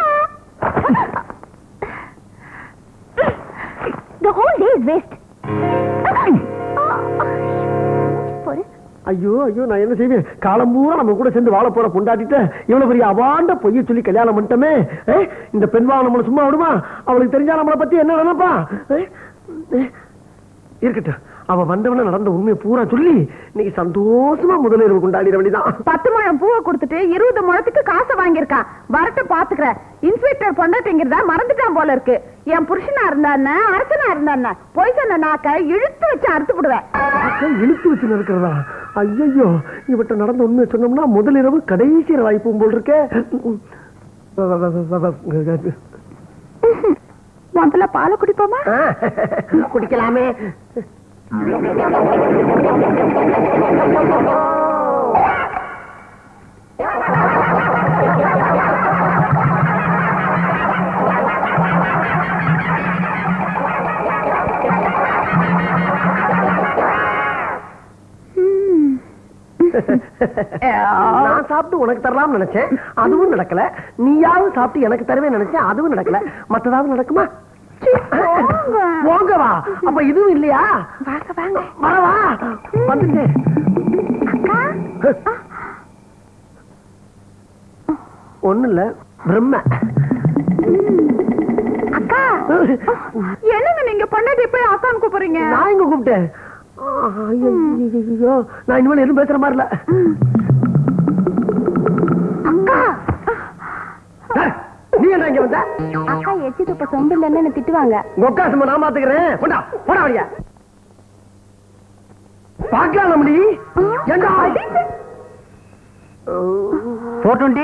The whole day is waste. போடு. ஐயோ ஐயோ நான் என்ன செய்வேன் காலம் பூரா நம்ம கூட சேர்ந்து வாழ போற பொண்டாட்டிட்ட இவ்வளவு பெரிய அவாண்ட பொய்ய சொல்லி கல்யாணம் பண்ணிட்டோமே ஏ, இந்த பெண்வா நம்மள சும்மா விடுமா அவளுக்கு தெரிஞ்சா நம்மளை பத்தி என்ன நினைப்பா ஏ, ஏ, இருக்கட்டும் அவ வந்தவன நடந்த உண்மையை பூரா சொல்லி இன்னைக்கு சந்தோஷமா முதலிரவு கொண்டாடிட வேண்டியதான் பத்து முழம் பூவை கொடுத்துட்டு இருபது முழத்துக்கு காசை வாங்கியிருக்கான் வரட்டு பாத்துக்கிறேன் இன்ஸ்பெக்டர் பொண்டாட்டிங்கிறத மறந்துட்டான் போல இருக்கு என் புருஷனா இருந்தான்னு அரசனா இருந்தான்னு பொய் சொன்ன நாக்க இழுத்து வச்சு அறுத்து விடுவேன் அக்கா இழுத்து வச்சு இருக்கிறதா ஐயோ இவட்ட நடந்த உண்மையை சொன்னோம்னா முதலிரவு கடைசி வாய்ப்பு போல் இருக்கே முதல்ல பாலை குடிப்போமா குடிக்கலாமே நான் சாப்பிட்டு உனக்கு தரலாம்னு நினைச்சேன் அதுவும் நடக்கல நீயாவது சாப்பிட்டு எனக்கு தருவேன் நினைச்சேன் அதுவும் நடக்கல மத்ததாவது நடக்குமா போங்க வா அப்ப இதுவும் இல்லையா வாங்க வாங்க வரவா வந்துட்டேன் ஒண்ணு இல்ல பிரம்ம அக்கா என்னங்க நீங்க பொண்டாட்டி போய் அக்கான்னு கூப்பிடுறீங்க நான் எங்க கூப்பிட்டேன் ஐயோ நான் இனிமேல் எதுவும் பேசுற மாதிரி இல்ல அக்கா ஏய், நீ என்ன இங்க வந்த அக்கா எச்சி துப்ப சொம்பு இல்லைன்னு என்ன திட்டுவாங்க உக்கா சும்மா நான் பாத்துக்கிறேன் போடா போடா வழியா பாக்கலாம் நம்மடி ஏண்டா ஃபோர் டுவெண்ட்டி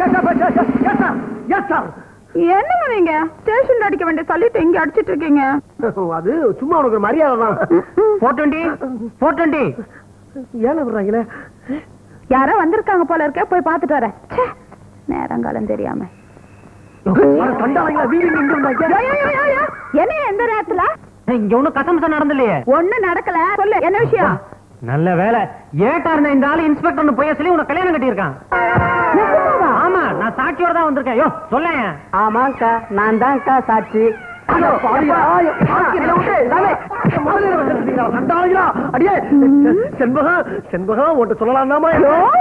எஸ் சார் என்னங்க நீங்க ஸ்டேஷன் அடிக்க வேண்டிய சொல்லிட்டு இங்க அடிச்சிட்டு இருக்கீங்க அது சும்மா உனக்கு ஒரு மரியாதை தான் ஃபோர் டுவெண்ட்டி ஃபோர் டுவெண்ட்டி ஏன் விடுறாங்களே யாரோ வந்திருக்காங்க போல இருக்க போய் பாத்துட்டு வரேன் ச்சே, நேரங்காலம் தெரியாம கண்டாளங்களா வீடு இங்க இருந்தாங்க யோ, யோ, யோ, யோ, யோ. என்ன எந்த நேரத்துல இங்க ஒண்ணும் கசமசம் நடந்தலையே ஒண்ணு நடக்கல சொல்லு என்ன விஷயம் நல்ல வேலை ஏட்டா இருந்த இந்த ஆளு இன்ஸ்பெக்டர் போய் சொல்லி உனக்கு கல்யாணம் கட்டியிருக்கான் நிஜமாவா? ஆமா நான் சாட்சியோட தான் வந்திருக்கேன் யோ சொல்லேன் ஆமாக்கா நான் தான்க்கா சாட்சி அடியே செண்பகம் செண்பகம் உன்ட்ட சொல்லலாம்தாமா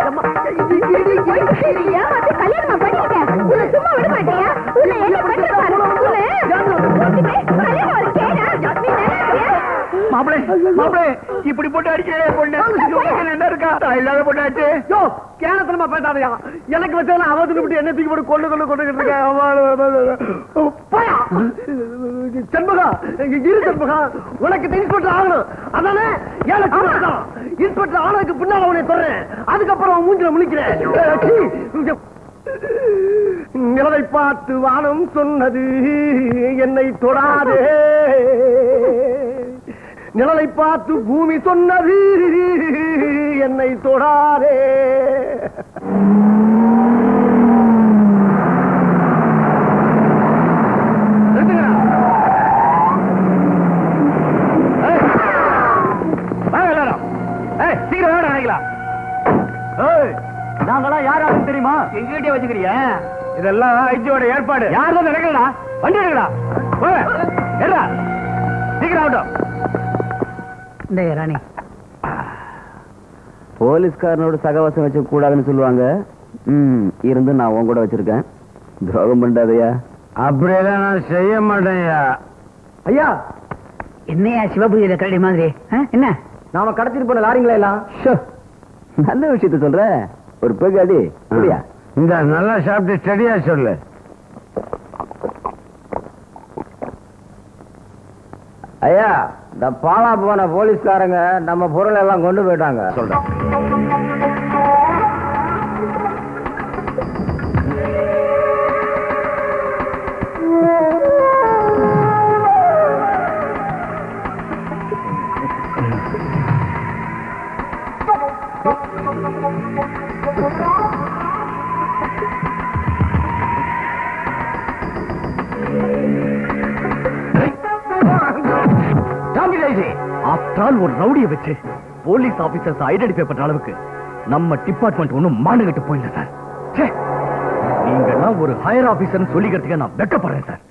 ஏமாத்தி கல்யாணமா பண்ணிக்கிட்டேன் உன்னை சும்மா விட மாட்டியா உன்னை என்ன பண்றாரு உன்னை கல்யாணம் ஒரு கேடா நீ நல்லா இருக்கியா? மாப்பிளே மாப்பிளே இப்படி போட்டு அடிக்கிறே பொண்ணு என்ன இருக்கா இல்லாத பொண்ணாச்சு யோ கேனத்தனமா பேசாதயா எனக்கு வச்சதுல அவ தின்னு என்ன தூக்கி போட்டு கொண்டு கொண்டு கொண்டு இருக்க போயா செண்பகா இரு செண்பகா உனக்கு இன்ஸ்பெக்டர் ஆகணும் அதானே எனக்கு இன்ஸ்பெக்டர் ஆனதுக்கு பின்னால உன்னை சொல்றேன் அதுக்கப்புறம் மூஞ்சில முழிக்கிறேன் நிலவை பார்த்து வானம் சொன்னது என்னை தொடாதே நிழலை பார்த்து பூமி சொன்னது என்னை தொடாதே நிறுத்துங்கடா. ஏய். வாங்க எல்லாரும். ஏய், சீக்கிரம் வாடா நாய்களா. ஏய், நாங்கெல்லாம் யார் ஆளுன்னு தெரியுமா எங்ககிட்டயே வச்சுக்கிறியா இதெல்லாம் ஐஜியோட ஏற்பாடு யாரும் நடக்கலடா வண்டி எடுக்கடா போங்க ஏறா சீக்கிரம் ஆகட்டும் இந்த ராணி போலீஸ்காரனோட சகவாசம் வச்ச கூடாதுன்னு சொல்லுவாங்க ம் இருந்து நான் உன் கூட வச்சிருக்கேன் துரோகம் பண்ணாதயா அப்படியெல்லாம் நான் செய்ய மாட்டேன்யா ஐயா என்னையா சிவபூஜையில கரடி மாதிரி ஆ? என்ன நாம கடத்திட்டு போன லாரிங்களா எல்லாம் ஷோ, நல்ல விஷயத்த சொல்ற ஒரு பேகாடி அப்படியா இந்த நல்லா சாப்பிட்டு ஸ்டடியா சொல்லு ஐயா இந்த பாலா போன போலீஸ்காரங்க நம்ம பொருள் எல்லாம் கொண்டு போயிட்டாங்க சொல்றேன் ஆஃப்டர் ஒரு ரவுடிய வச்சு போலீஸ் ஆபீசர்ஸ் ஐடென்டிஃபை பண்ற அளவுக்கு நம்ம டிபார்ட்மெண்ட் ஒண்ணும் மாண்டுகிட்டு போயிடல சார் ச்சே, நீங்கெல்லாம் ஒரு ஹையர் ஆபீசர்னு சொல்லிக்கிறதுக்கு நான் வெக்கப்படுறேன் சார்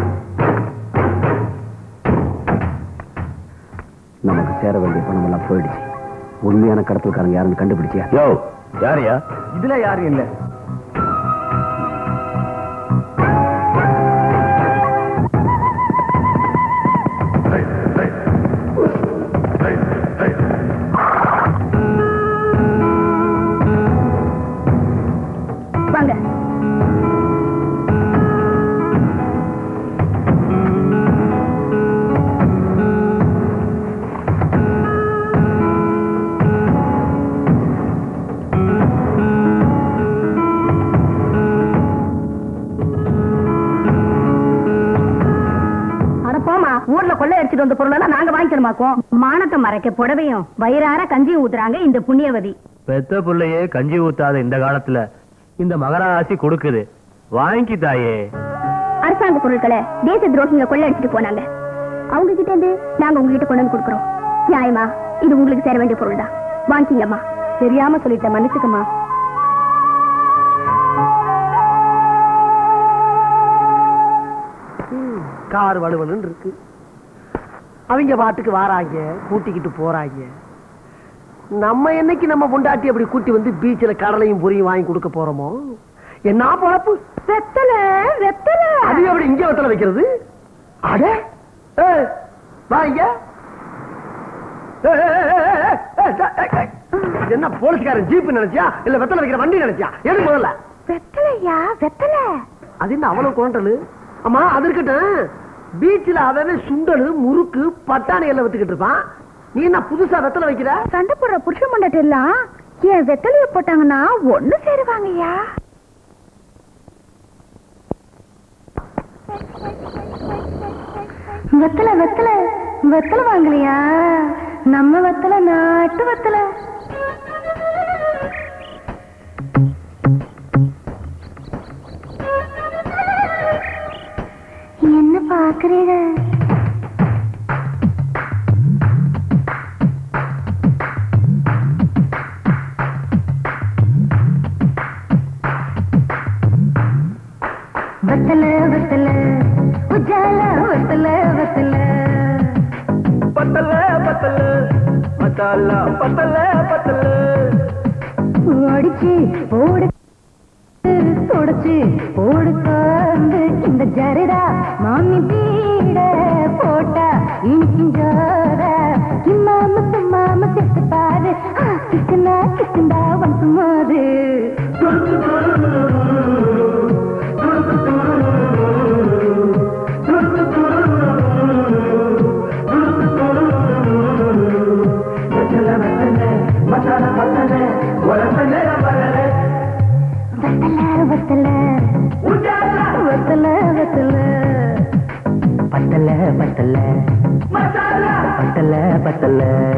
நமக்கு சேர வேண்டிய பணம் எல்லாம் போயிடுச்சு உண்மையான கடத்தல்காரங்க யாருன்னு கண்டுபிடிச்சியா யோ யாரையா இதுல யாரும் இல்ல வாங்க அட போமா ஊர்ல கொள்ளை அடிச்சிட்டு வந்த பொருளெல்லாம் நாங்க வாங்கிக்கணுமாக்கும் மானத்தை மறைக்க புடவையும் வயிறார கஞ்சியும் ஊத்துறாங்க இந்த புண்ணியவதி பெத்த பிள்ளையே கஞ்சி ஊத்தாத இந்த காலத்துல இந்த மகராசி கொடுக்குது வாங்கி தாயே அரசாங்க பொருட்களை தேச துரோகிங்க கொள்ளை அடிச்சிட்டு போனாங்க அவங்க கிட்ட இருந்து நாங்க உங்ககிட்ட கொண்டு வந்து கொடுக்குறோம் நியாயமா இது உங்களுக்கு சேர வேண்டிய பொருள் தான் வாங்கிக்கங்கம்மா தெரியாம சொல்லிட்டேன் மன்னிச்சுக்கம்மா கார் வலுவலுன்னு இருக்கு அவங்க பாட்டுக்கு வாராங்க கூட்டிக்கிட்டு போறாங்க நம்ம என்னைக்கு நம்ம பொண்டாட்டி அப்படி கூட்டி வந்து பீச்சில் கடலையும் பொரியும் வாங்கி கொடுக்க போறோமோ என்ன பொழப்பு வெத்தல வெத்தல அது எப்படி இங்க வெத்தலை வைக்கிறது அட ஏய், வா இங்க ஏய், ஏய், ஏய், ஏய், ஏய், ஏய், ஏய், ஏய். இது என்ன போலீஸ்காரன் ஜீப் நினைச்சியா இல்ல வெத்தலை வைக்கிற வண்டி நினைச்சியா எது முதல்ல வெத்தலையா வெத்தல அது என்ன அவ்வளவு குவாண்டலு அம்மா அது இருக்கட்டும் பீச்சில் அவன் சுண்டலு முறுக்கு பட்டாணி எல்லாம் வித்துக்கிட்டு இருப்பான் நீ என்ன புதுசா வெத்தலை வைக்கிற சண்டை போடுற புருஷ மண்டாட்டி எல்லாம் என் வெத்தலைய போட்டாங்கன்னா ஒண்ணு சேருவாங்கய்யா வெத்தலை வெத்தலை வெத்தலை வாங்கலையா நம்ம வெத்தலை நாட்டு வெத்தலை என்ன பாக்குறீங்க வெத்தல வெத்தல உஜால வெத்தல வெத்தல பத்தல பத்தல பத்தல பத்தல பத்தல ஓடிச்சு ஓடு தொடச்சு ஓடு காந்து இந்த ஜரடா மாமி பீட போட்டா இனிக்கும் ஜோர கிம்மாம சும்மாம செத்து பாரு ஆ, கிசுனா கிசுண்டா வந்து மோது வெத்தல வெத்தல பத்தல பத்தல பத்தல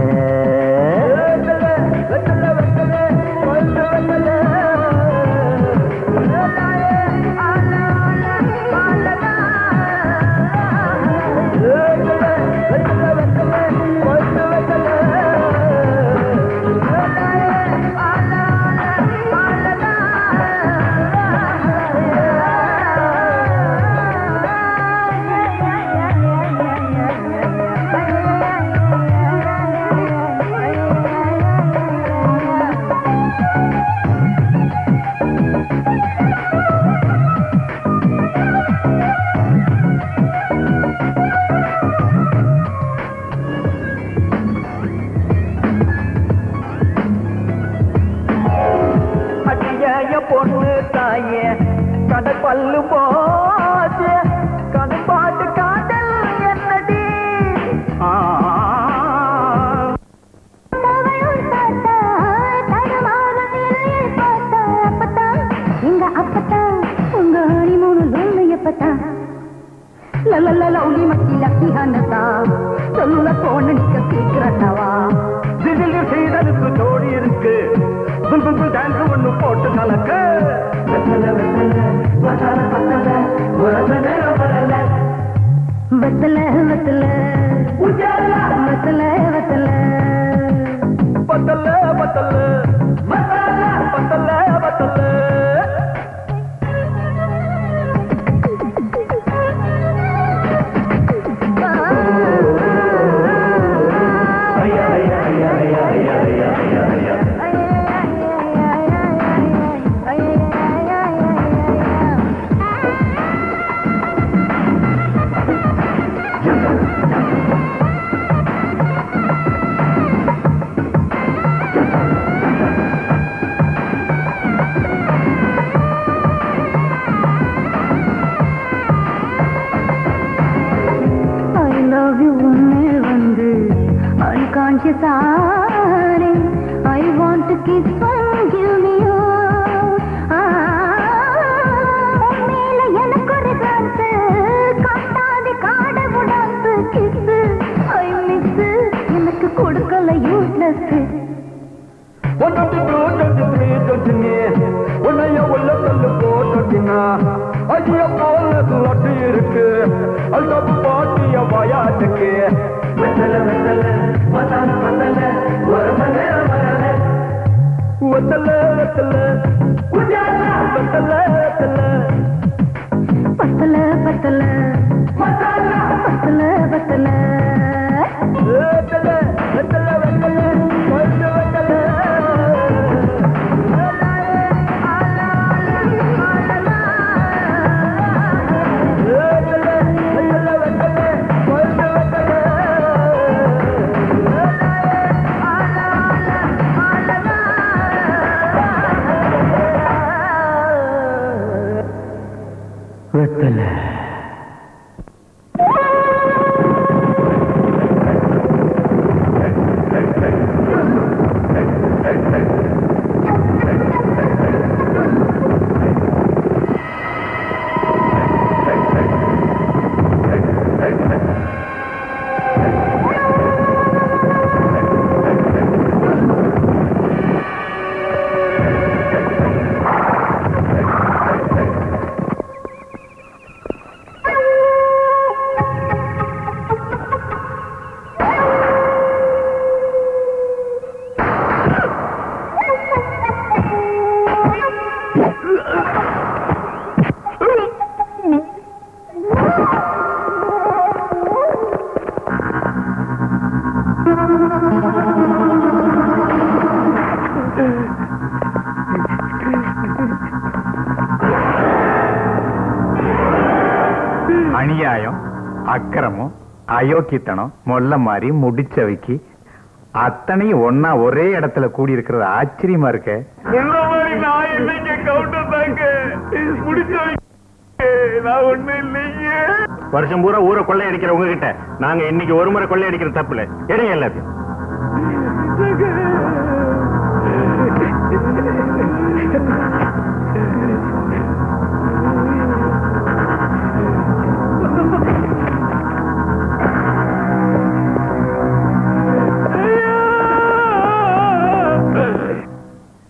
அடியாய பொண்ணு தாயே கடல் பல்லு போச்சு கடல் பாட்டு காதல் என்னடி ஆ எங்க அப்பத்தான் உங்க ஹனிமூனு லோலு எப்பத்தான் லலலலௌலி மக்கி லக்கி ஹனதா சொல்லுல போன நிக்க சீக்கிரட்டவா திடீர்னு செய்தலுக்கு தோடி இருக்கு புல் புல் புல் டான்ஸ் ஒண்ணு போட்டு கலக்கு வெத்தல வெத்தல வெத்தல வெத்தல பத்தல பத்தல பத்தல பத்தல ஐ லவ் யூ உன்னே வந்து அன்கான்ஷியஸ் ஆனே I want to kiss one give me you மேல எனக்கு ஒரு டான்ஸ் காட்டாது காட டான்ஸ் கிஸ் ஐ மிஸ் எனக்கு கொடுக்கல யூஸ்லெஸ் ஒன்னொன்று டூ டுவெண்ட்டி த்ரீ டுவெண்ட்டி உன்னைய உள்ள தள்ளு போட்டுட்டினா ஐய போல சுழட்டு இருக்கு அந்த பாட்டிய வயாட்டுக்கு வெத்தல வெத்தல மசால மசால ஒரு மணி நேரம் வரல வெத்தல வெத்தல வெத்தல வெத்தல பத்தல பத்தல பத்தல பத்தல வெத்தல வெத்தல வெத்தல வெத்தல வெத்தல அநியாயம் அக்கிரமம் அயோக்கித்தனம் மொல்ல மாதிரி முடிச்சவைக்கு அத்தனையும் ஒன்னா ஒரே இடத்துல கூடி இருக்கிறது ஆச்சரியமா இருக்க இந்த மாதிரி நான் இல்லைங்க கவுண்டர் தாங்க முடிச்சு நான் ஒண்ணு இல்லைங்க வருஷம் பூரா ஊரை கொள்ளையடிக்கிற உங்ககிட்ட நாங்க இன்னைக்கு ஒரு முறை கொள்ளையடிக்கிற தப்புல எடுங்க எல்லாத்தையும்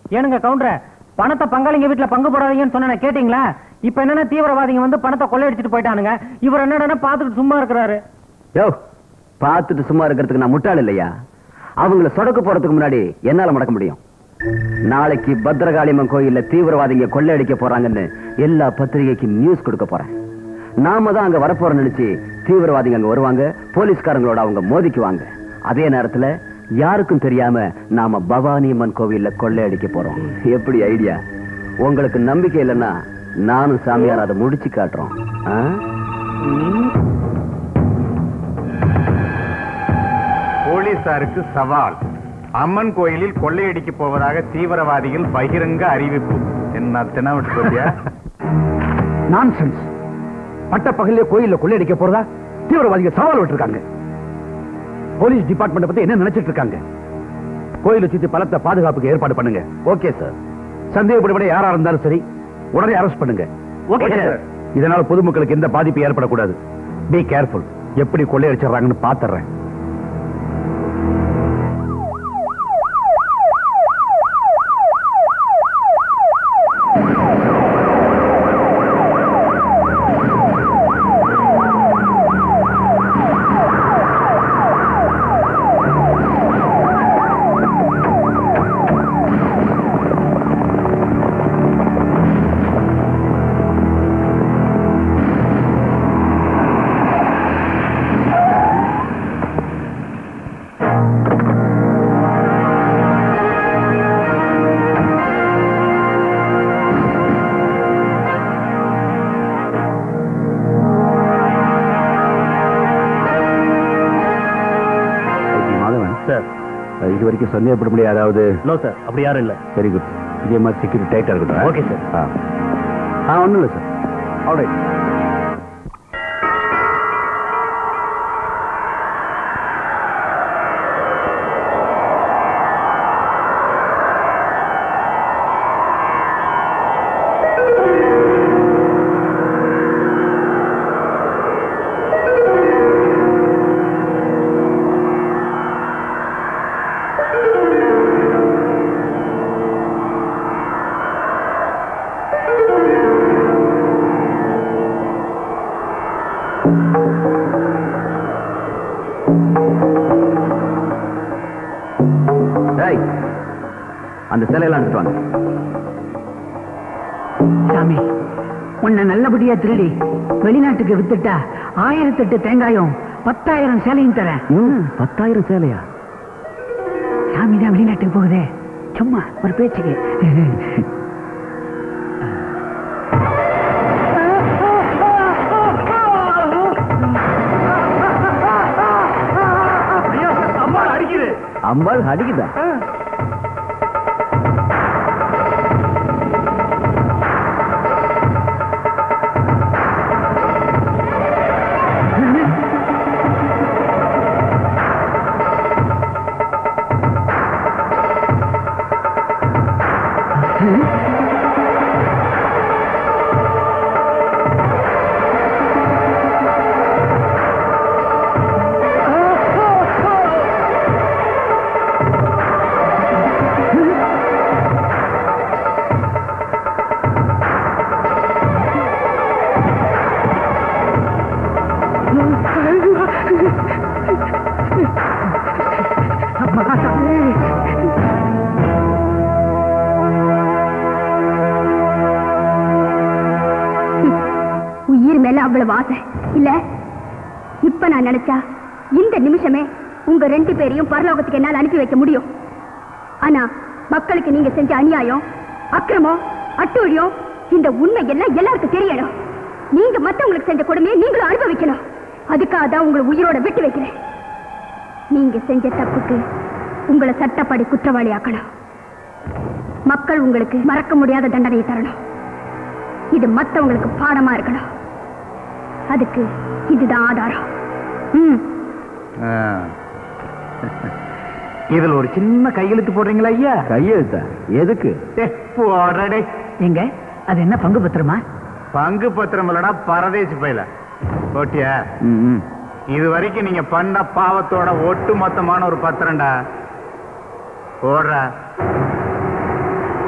ஏனுங்க கவுண்டர பணத்தை பங்காளிங்க வீட்டுல பங்கு போடாதீங்கன்னு சொன்ன கேட்டீங்களா இப்ப என்னன்னா தீவிரவாதிங்க வந்து பணத்தை கொள்ளையடிச்சிட்டு போயிட்டானுங்க இவர் என்னடா பாத்துட்டு சும்மா இருக்கிறாரு யோ பார்த்துட்டு சும்மா இருக்கிறதுக்கு நான் முட்டாள் இல்லையா அவங்கள சொடக்கு போறதுக்கு முன்னாடி என்னால மடக்க முடியும் நாளைக்கு பத்ரகாளியம்மன் கோயில்ல தீவிரவாதிங்க கொள்ளையடிக்க போறாங்கன்னு எல்லா பத்திரிகைக்கும் நியூஸ் கொடுக்க போறேன் நாம தான் அங்க வரப்போறோம் நினைச்சு தீவிரவாதிங்க அங்க வருவாங்க போலீஸ்காரங்களோட அவங்க மோதிக்குவாங்க அதே நேரத்துல யாருக்கும் தெரியாம நாம பவானி அம்மன் கோவில்ல கொள்ளையடிக்க போறோம் எப்படி ஐடியா உங்களுக்கு நம்பிக்கை இல்லைன்னா நானும் சாமியார் அதை முடிச்சு காட்டுறோம் ஆ? போலீசாருக்கு சவால் அம்மன் கோயிலில் கொள்ளையடிக்க போவதாக தீவிரவாதிகள் பகிரங்க அறிவிப்பு என்ன தினவிட்டு சொல்லியா நான்சென்ஸ் பட்ட பகல்லே கோயில்ல கொள்ளையடிக்க போறதா தீவிரவாதிகள் சவால் விட்டுருக்காங்க போலீஸ் டிபார்ட்மெண்ட் பத்தி என்ன நினைச்சிட்டு இருக்காங்க கோயிலை சுத்தி பலத்த பாதுகாப்புக்கு ஏற்பாடு பண்ணுங்க ஓகே சார் சந்தேகப்படப்பட யாரா இருந்தாலும் சரி உடனே அரெஸ்ட் பண்ணுங்க ஓகே சார் இதனால பொதுமக்களுக்கு எந்த பாதிப்பு ஏற்படக்கூடாது பி கேர்ஃபுல் எப்படி கொள்ளையடிச்சிடுறாங்கன்னு பாத்துறேன் மாதவன் சார் இது வரைக்கும் சந்தேகப்பட முடியாது அதாவது நோ சார் அப்படி யாரும் இல்ல வெரி குட் இதே மாதிரி செக்யூரிட்டி டைட்டா இருக்கட்டும் Okay, sir. ஆ ஆ ஒண்ணும் இல்லை சார் ஆல்ரைட் டேய், அந்த சிலையெல்லாம் எடுத்துட்டு வாங்க சாமி உன்னை நல்லபடியா திருடி வெளிநாட்டுக்கு வித்துட்டா ஆயிரத்தெட்டு தேங்காயும் பத்தாயிரம் சேலையும் தரேன் ம், பத்தாயிரம் சேலையா சாமி தான் வெளிநாட்டுக்கு போகுதே சும்மா ஒரு பேச்சுக்கு அம்பாள் அடிக்குதா உயிர் மேல அவ்வளவு ஆசை இல்ல இப்ப நான் நினைச்சா இந்த நிமிஷமே உங்க ரெண்டு பேரையும் பரலோகத்துக்கு என்னால் அனுப்பி வைக்க முடியும் ஆனா மக்களுக்கு நீங்க செஞ்ச அநியாயம் அக்கிரமம் அட்டூழியம் இந்த உண்மை எல்லாம் எல்லாருக்கும் தெரியணும் நீங்க மத்தவங்களுக்கு செஞ்ச கொடுமையை நீங்களும் அனுபவிக்கணும் அதுக்காக தான் உங்களை உயிரோட விட்டு வைக்கிறேன் நீங்க செஞ்ச தப்புக்கு உங்களை சட்டப்படி குற்றவாளி ஆக்கணும் மக்கள் உங்களுக்கு மறக்க முடியாத தண்டனையை தரணும் இது மத்தவங்களுக்கு பாடமா இருக்கணும் அதுக்கு இதுதான் ஆதாரம் ம் இதுல ஒரு சின்ன கையெழுத்து போடுறீங்களா ஐயா கையெழுத்தா எதுக்கு போடுறடே எங்க அது என்ன பங்கு பத்திரமா பங்கு பத்திரம் இல்லடா பரதேசி பையில போட்டியா ம், ம். இது வரைக்கும் நீங்க பண்ண பாவத்தோட ஒட்டு மொத்தமான ஒரு பத்திரம்டா போடுற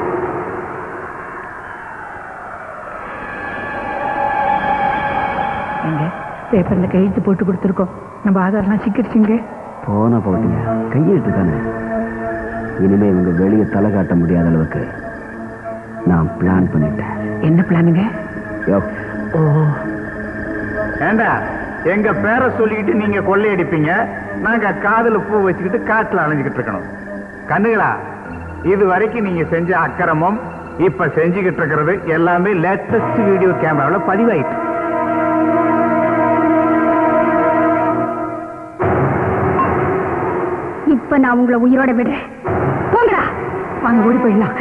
பேப்பர்ல கையெழுத்து போட்டு கொடுத்துருக்கோம் நம்ம ஆதாரெல்லாம் சிக்கிடுச்சுங்க போன போட்டியா கையெழுத்து தானே இனிமே இவங்க வெளியே தலை காட்ட முடியாத அளவுக்கு நான் பிளான் பண்ணிட்டேன் என்ன பிளானுங்க யோ, ஓ ஏண்டா எங்க பேரை சொல்லிக்கிட்டு நீங்க கொள்ளையடிப்பீங்க நாங்க காதுல பூ வச்சுக்கிட்டு காட்டுல அலைஞ்சுக்கிட்டு இருக்கணும் கண்ணுகளா இது வரைக்கும் நீங்க செஞ்ச அக்கிரமம் இப்ப செஞ்சுக்கிட்டு இருக்கிறது எல்லாமே லேட்டஸ்ட் வீடியோ கேமராவில் பதிவாயிட்டு இப்ப நான் உங்களை உயிரோட விடுறேன் போங்கடா வாங்க ஓடி போயிடலாம்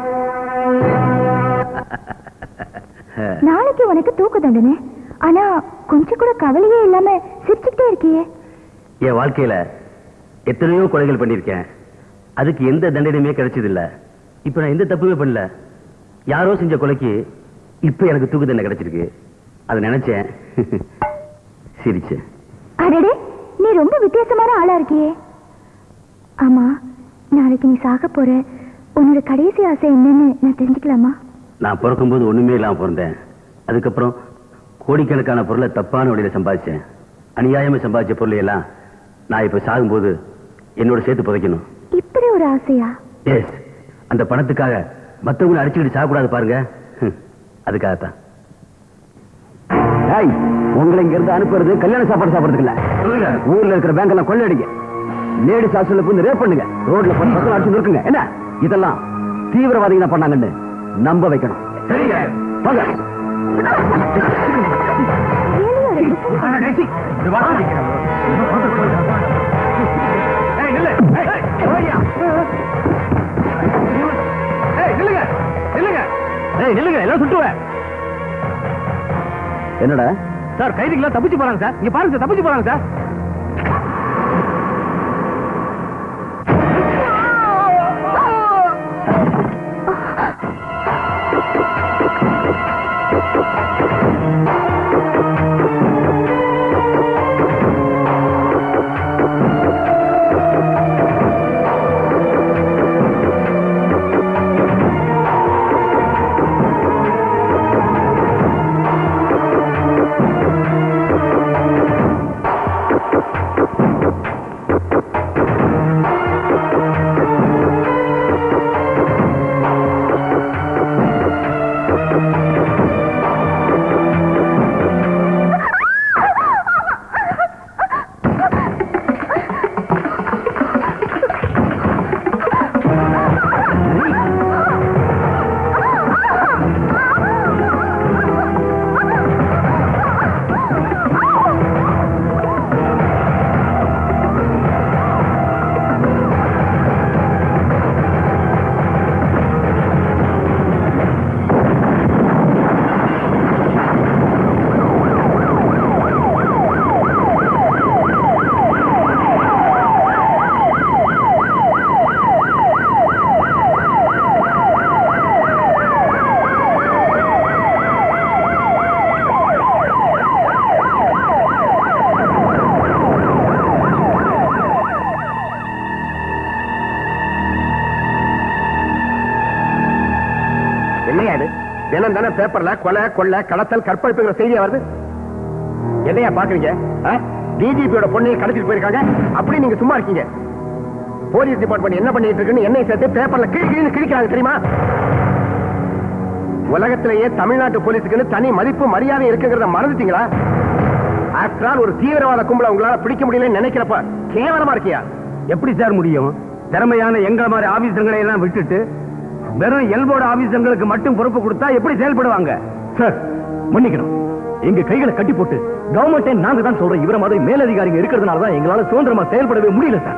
நாளைக்கு உனக்கு தூக்கு தண்டனை ஆனா கொஞ்சம் கூட கவலையே இல்லாம சிரிச்சுக்கிட்டே இருக்கியே என் வாழ்க்கையில எத்தனையோ கொலைகள் பண்ணியிருக்கேன் அதுக்கு எந்த தண்டனையுமே கிடைச்சது இல்ல இப்ப நான் எந்த தப்புமே பண்ணல யாரோ செஞ்ச கொலைக்கு இப்ப எனக்கு தூக்கு தண்டனை கிடைச்சிருக்கு அதை நினைச்சேன் சிரிச்சேன் அடடே நீ ரொம்ப வித்தியாசமான ஆளா இருக்கியே ஆமா நாளைக்கு நீ சாக போற உன்னோட கடைசி ஆசை என்னன்னு நான் தெரிஞ்சுக்கலாமா நான் பிறக்கும்போது ஒண்ணுமே இல்லாம பிறந்தேன் அதுக்கப்புறம் கோடிக்கணக்கான பொருளை தப்பான வழியில சம்பாதிச்சேன் அநியாயமா சம்பாதிச்ச பொருளை எல்லாம் நான் இப்ப சாகும்போது என்னோட சேர்த்து புதைக்கணும் இப்படி ஒரு ஆசையா எஸ் அந்த பணத்துக்காக மத்தவங்களை அடிச்சுக்கிட்டு சாகக்கூடாது பாருங்க ஹம், அதுக்காகத்தான் ஏய், உங்களை இங்க இருந்து அனுப்புறது கல்யாண சாப்பாடு சாப்பிடறதுக்கு இல்ல ஊர்ல இருக்கிற பேங்க் எல்லாம் கொள்ளையடிங்க லேடிஸ் ஹாஸ்டல்ல போய் ரேப் பண்ணுங்க ரோட்ல போய் மக்கள் அடிச்சு இருக்குங்க என்ன இதெல்லாம் தீவிரவாதிங்க தான் பண்ணாங்கன்னு நம்ப வைக்கணும் சரிங்க வாங்க என்னடா சார் கைதிகளா தப்பிச்சு போறாங்க சார் இங்க பாருங்க சார் தப்பிச்சு போறாங்க சார் என்னையா இது தினம் தானே பேப்பர்ல கொலை கொள்ளை கடத்தல் கற்பழிப்புங்கிற செய்தியா வருது என்னையா பாக்குறீங்க டிஜிபியோட பொண்ணையை கடத்திட்டு போயிருக்காங்க அப்படி நீங்க சும்மா இருக்கீங்க போலீஸ் டிபார்ட்மெண்ட் என்ன பண்ணிட்டு இருக்குன்னு என்னை சேர்த்து பேப்பர்ல கிழி கிழின்னு கிழிக்கிறாங்க தெரியுமா உலகத்திலேயே தமிழ்நாட்டு போலீஸுக்குன்னு தனி மதிப்பு மரியாதை இருக்குங்கிறத மறந்துட்டீங்களா ஆஃப்டர் ஆல் ஒரு தீவிரவாத கும்பலை உங்களால பிடிக்க முடியலன்னு நினைக்கிறப்ப கேவலமா இருக்கியா எப்படி சார் முடியும் திறமையான எங்களை மாதிரி ஆபீசர்களை எல்லாம் விட்டுட்டு வெறும் எல்போட ஆபீசர்களுக்கு மட்டும் பொறுப்பு கொடுத்தா எப்படி செயல்படுவாங்க சார் மன்னிக்கணும் எங்க கைகளை கட்டி போட்டு கவர்மெண்டே நாங்க தான் சொல்றோம் இவர மாதிரி மேலதிகாரிங்க இருக்கிறதுனால தான் எங்களால சுதந்திரமா செயல்படவே முடியல சார்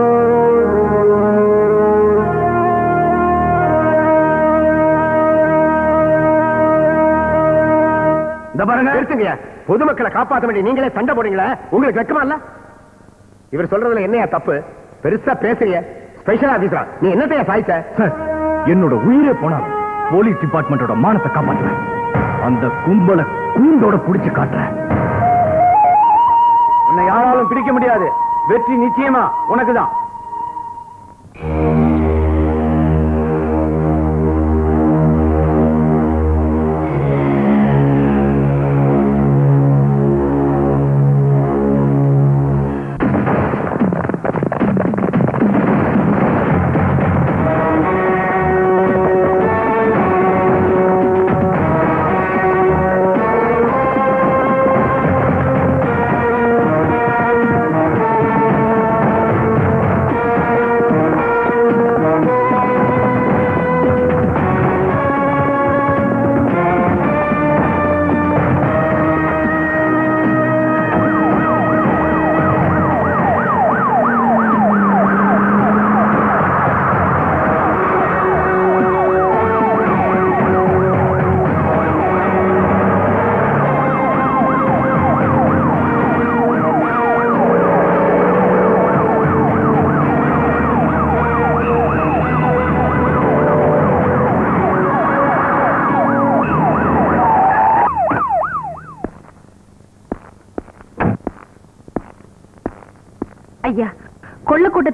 இந்த பாருங்க நிறுத்துங்க பொதுமக்களை காப்பாற்ற வேண்டிய நீங்களே சண்டை போடுறீங்களா உங்களுக்கு வெக்கமா இல்ல இவர் சொல்றதுல என்னையா தப்பு பெருசா பேசுறீங்க ஸ்பெஷல் ஆபீசரா நீ என்னத்தையா சாய்ச்ச சார் என்னோட உயிரே போனாலும் போலீஸ் டிபார்ட்மெண்டோட மானத்தை காப்பாற்றுவேன் அந்த கும்பலை கூண்டோட புடிச்சு காட்டுறேன் உன்னை யாராலும் பிடிக்க முடியாது வெற்றி நிச்சயமா உனக்குதான்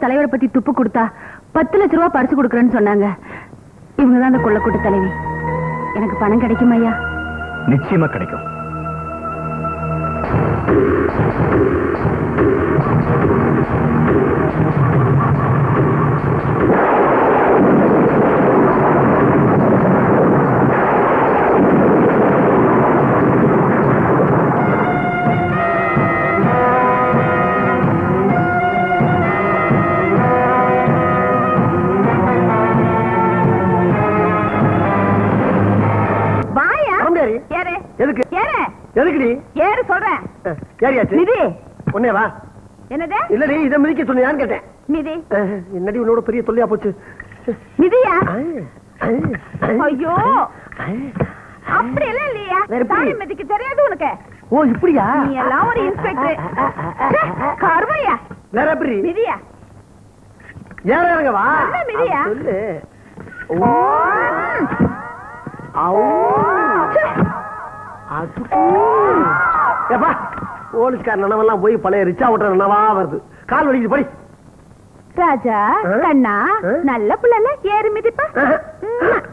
தலைவரை பத்தி துப்பு கொடுத்தா பத்து லட்ச ரூபா பரிசு கொடுக்கறேன்னு சொன்னாங்க இவங்க தான் அந்த கொள்ளக்கூட்ட தலைவி எனக்கு பணம் கிடைக்கும் ஐயா நிச்சயமா கிடைக்கும் வாயா கிளம்பியாரு? ஏறு எதுக்கு ஏறு எதுக்குடி ஏறு சொல்றேன் அஹ், ஏறியாச்சு நிதி உன்னே வா என்னது இல்லடி இதை மிதிக்க சொன்னியான்னு கேட்டேன் நிதி அஹ், என்னடி உன்னோட பெரிய தொல்லையா போச்சு நிதியா அஹ், அஹ், அஹ், ஐயோ அஹ். அப்படி எல்லாம் இல்லையா வேற எப்படி? தாலி மிதிக்க தெரியாது உனக்கு ஓ இப்படியா நீ எல்லாம் ஒரு இன்ஸ்பெக்டர் கருமையா வேற எப்படி நிதியா ஏற இறங்க வா என்ன மிதியா? அப்படி சொல்லு ஓ அவு. அது ஏப்பா போலீஸ்கார நினைவெல்லாம் போய் பழைய ரிச்சா ஓட்டுற நினைவா வருது கால் வலிக்குது போய் ராஜா ஆ? கண்ணா ஆ? நல்ல புள்ளல ஏறு மிதிப்பா ம்.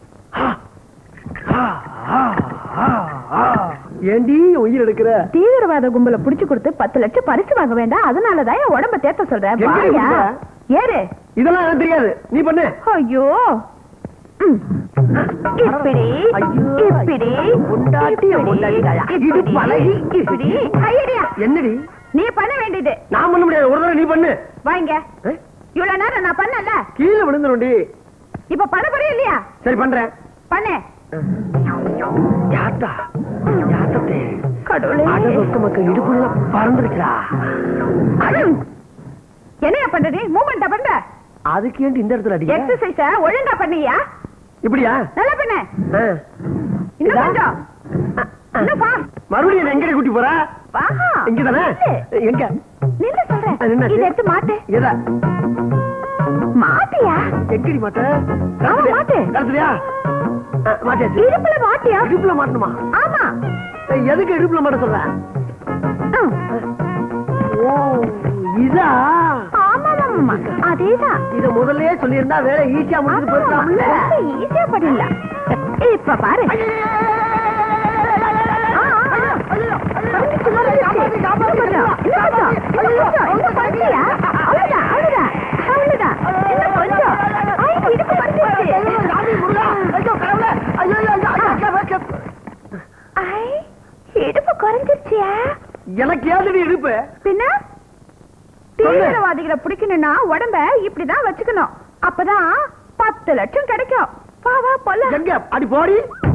ஏண்டி உயிர் எடுக்கிற தீவிரவாத கும்பல புடிச்சு கொடுத்து பத்து லட்சம் பரிசு வாங்க வேண்டாம் அதனாலதான் என் உடம்ப தேத்த சொல்றேன் எங்கடி வாயா கொடுக்குற? ஏறு இதெல்லாம் எனக்கு தெரியாது நீ பண்ணு ஐயோ ம். இப்படி ஐயோ, இப்படி பொண்டாட்டிய இப்படி, பொண்டாட்டியா? இப்படி, இடுப்பு அழகி. இப்படி கையடியா என்னடி நீ பண்ண வேண்டியது நான் பண்ண முடியாது ஒரு தடவை நீ பண்ணு வாங்க ஏ? இவ்வளவு நேரம் நான் பண்ணல கீழே விழுந்துருண்டி இப்ப பண்ண போறியா இல்லையா சரி பண்றேன் பண்ணு யாத்தா யாத்தத்தே கடவுளே அட சொத்த மக்கள் இடுப்புல பறந்துருச்சா ம். என்னையா பண்ற நீ மூமெண்டா பண்ற அதுக்கு ஏண்டி இந்த இடத்துல அடிக்க எக்ஸசைஸ ஒழுங்கா பண்ணியா இப்படியா நல்லா பண்ணு ஆ. இன்னும் இதா? கொஞ்சம் இன்னும் வா மறுபடியும் என்னை எங்கடி கூட்டி போற வா இங்கதானே நில்லு. எங்க நில்லு சொல்றேன் ஆ, நின்னாச்சு. இதை எடுத்து மாட்டு எதா மாட்டியா எங்கடி மாட்ட ஆமா, மாட்டு. கழுத்துலையா ஆ, மாட்டியாச்சு இடுப்புல மாட்டியா இடுப்புல மாட்டணுமா ஆமா ஏய், எதுக்கு இடுப்புல மாட்ட சொல்ற ம். ஓ இதா ஆமா ஆமா அதேதான் இத முதல்லயே சொல்லியிருந்தா வேலை ஈஸியா முடிஞ்சு போயிருக்கலாம்ல ஈஸியா பண்ணிடலாம் இப்ப பாரு ஆ, ஆ, ஆ. வந்துச்சு, வந்துச்சு. இன்னும் கொஞ்சம், இன்னும் கொஞ்சம், இன்னும் கொஞ்சம், இன்னும் கொஞ்சியா? அவ்வளவுதான், அவ்வளவுதான், அவ்வளவுதான். இன்னும் கொஞ்சம். ஐ, இடுப்பு குறைஞ்சிருச்சு. ஐ, இடுப்பு குறைஞ்சிருச்சியா எனக்கு ஏதடி இடுப்பு பின்ன சொல்லு. தீவிரவாதிகளை பிடிக்கணும்னா உடம்ப இப்படிதான் வச்சுக்கணும் அப்பதான் பத்து லட்சம் கிடைக்கும் வா வா பொல்ல எங்க அடி போடி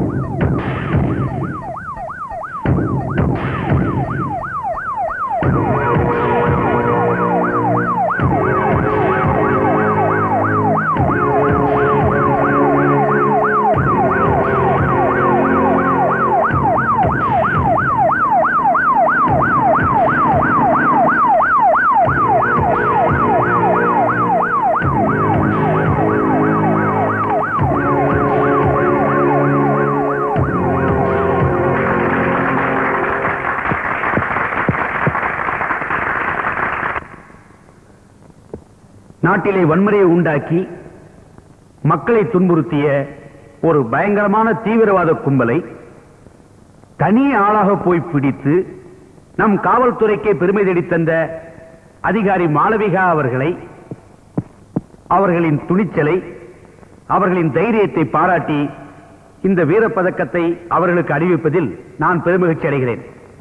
நாட்டிலே வன்முறையை உண்டாக்கி மக்களை துன்புறுத்திய ஒரு பயங்கரமான தீவிரவாத கும்பலை தனி ஆளாக போய் பிடித்து நம் காவல்துறைக்கே பெருமை தேடித் தந்த அதிகாரி மாளவிகா அவர்களை அவர்களின் துணிச்சலை அவர்களின் தைரியத்தை பாராட்டி இந்த வீரப்பதக்கத்தை அவர்களுக்கு அறிவிப்பதில் நான் பெருமகிழ்ச்சி அடைகிறேன்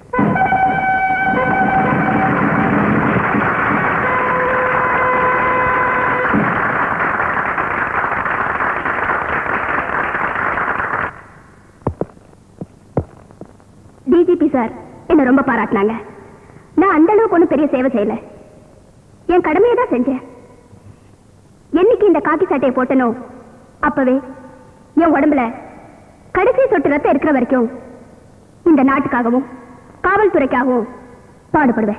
டிஜிபி சார் என்ன ரொம்ப பாராட்டினாங்க நான் அந்த அளவுக்கு ஒன்றும் பெரிய சேவை செய்யல என் கடமையை தான் செஞ்சேன் என்னைக்கு இந்த காக்கி சட்டையை போட்டனோ அப்பவே என் உடம்புல கடைசி சொட்டு ரத்தம் இருக்கிற வரைக்கும் இந்த நாட்டுக்காகவும் காவல்துறைக்காகவும் பாடுபடுவேன்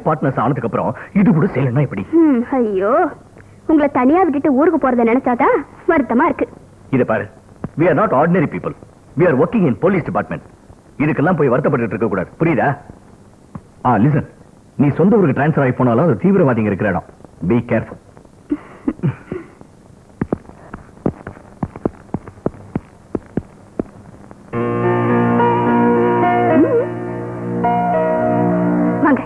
பார்ட்னர்ஸ் ஆனதுக்கு அப்புறம் இது கூட செய்யலன்னா எப்படி ஹம், ஐயோ உங்களை தனியா விட்டுட்டு ஊருக்கு போறத நினைச்சாதான் வருத்தமா இருக்கு இத பாரு we are not ordinary people we are working in police department இதுக்கெல்லாம் போய் வருத்தப்பட்டு இருக்க கூடாது புரியுதா ஆ லிசன் நீ சொந்த ஊருக்கு டிரான்ஸ்ஃபர் ஆகி போனாலும் அது தீவிரவாதிங்க இருக்கிற இடம் பி கேர்ஃபுல் வாங்க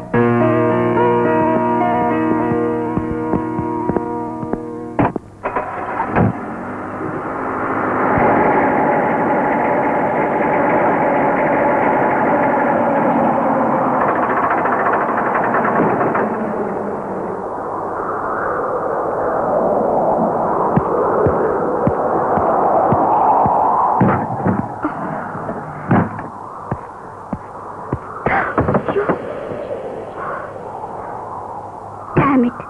Damn it.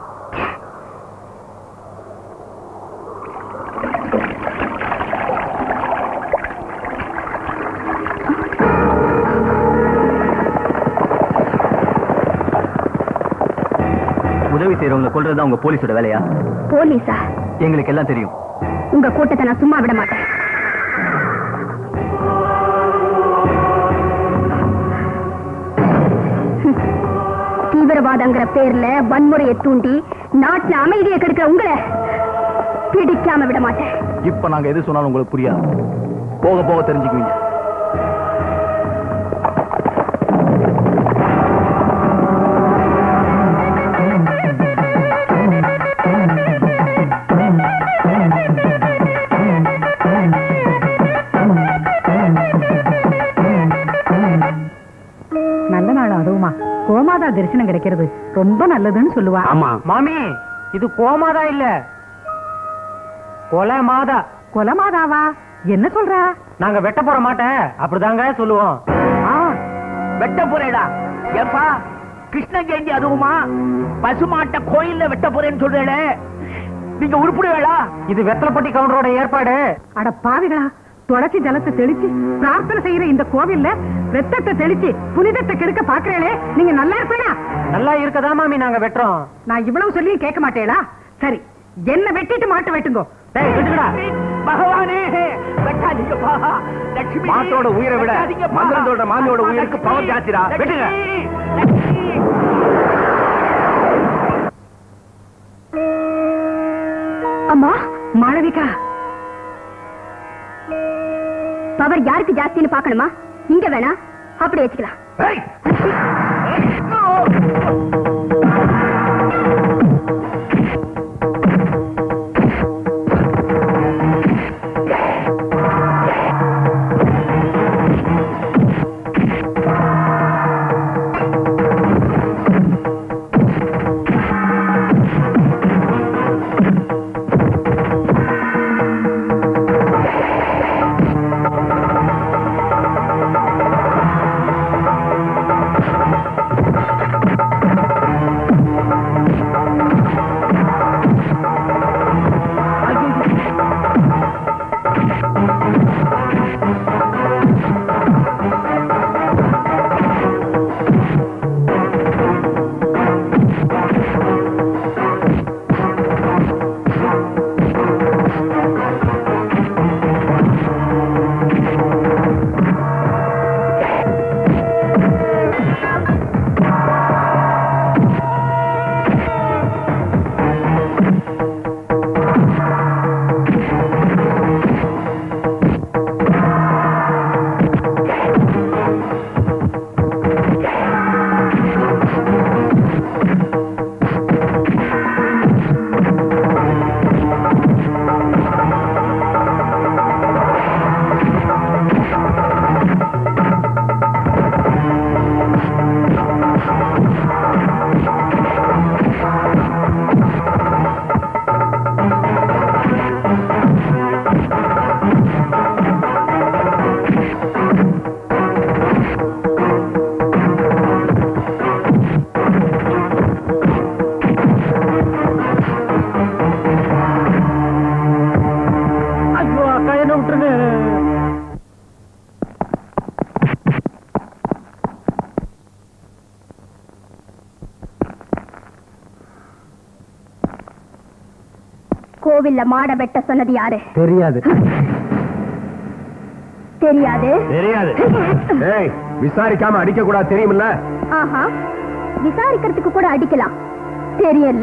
உதவி செய்யறவங்க கொல்றதா உங்க போலீஸோட வேலையா போலீஸா எங்களுக்கு எல்லாம் தெரியும் உங்க கூட்டத்தை நான் சும்மா விட மாட்டேன் ஹம். தீவிரவாதங்கிற பேர்ல வன்முறையை தூண்டி நாட்டுல அமைதியை கெடுக்கிற உங்களை பிடிக்காம விட மாட்டேன் இப்ப நாங்க எது சொன்னாலும் உங்களுக்கு புரியாது போக போக தெரிஞ்சுக்குவீங்க நல்ல நாள் அதுவுமா கோமாதா தரிசனம் கிடைக்கிறது ரொம்ப நல்லதுன்னு சொல்லுவா ஆமா மாமி இது கோமாதா இல்ல கொலை மாதா கொலமாதாவா என்ன சொல்றா நாங்க வெட்ட போற மாட்டேன் அப்படிதாங்க சொல்லுவோம் வெட்ட போறேடா ஏப்பா கிருஷ்ண ஜெயந்தி அதுவுமா பசுமாட்ட கோயில்ல வெட்ட போறேன்னு சொல்றேளே நீங்க உருப்பிடுவேளா இது வெத்தலைப்பட்டி கவுண்டரோட ஏற்பாடு அட பாவிகளா துளசி ஜலத்தை தெளிச்சு பிரார்த்தனை செய்யற இந்த கோவில்ல ரத்தத்தை தெளிச்சு புனிதத்தை கெடுக்க பாக்குறேளே நீங்க நல்லா இருப்பேனா நல்லா இருக்கதா மாமி நாங்க வெட்டுறோம் நான் இவ்வளவு சொல்லியும் கேட்க மாட்டேளா சரி என்ன வெட்டிட்டு மாட்டு வெட்டுங்கோ டேய் வெட்டுக்கடா பகவானே வெட்டாதீங்கப்பா லட்சுமி மாட்டோட உயிரை விட வெட்டாதீங்கப்பா. மந்திரம் சொல்ற மாமியோட உயிருக்கு பவர் ஜாஸ்திடா. வெட்டுங்க. லட்சுமி, அம்மா மாளவிகா பவர் யாருக்கு ஜாஸ்தின்னு பார்க்கணுமா இங்க வேணா அப்படி வச்சுக்கலாம் ஏய், கோவில்ல மாட வெட்ட சொன்னது யாரு தெரியாது தெரியாது தெரியாது ஏய் விசாரிக்காம அடிக்க கூடாது தெரியுமில்ல ஆஹா விசாரிக்கிறதுக்கு கூட அடிக்கலாம் தெரியல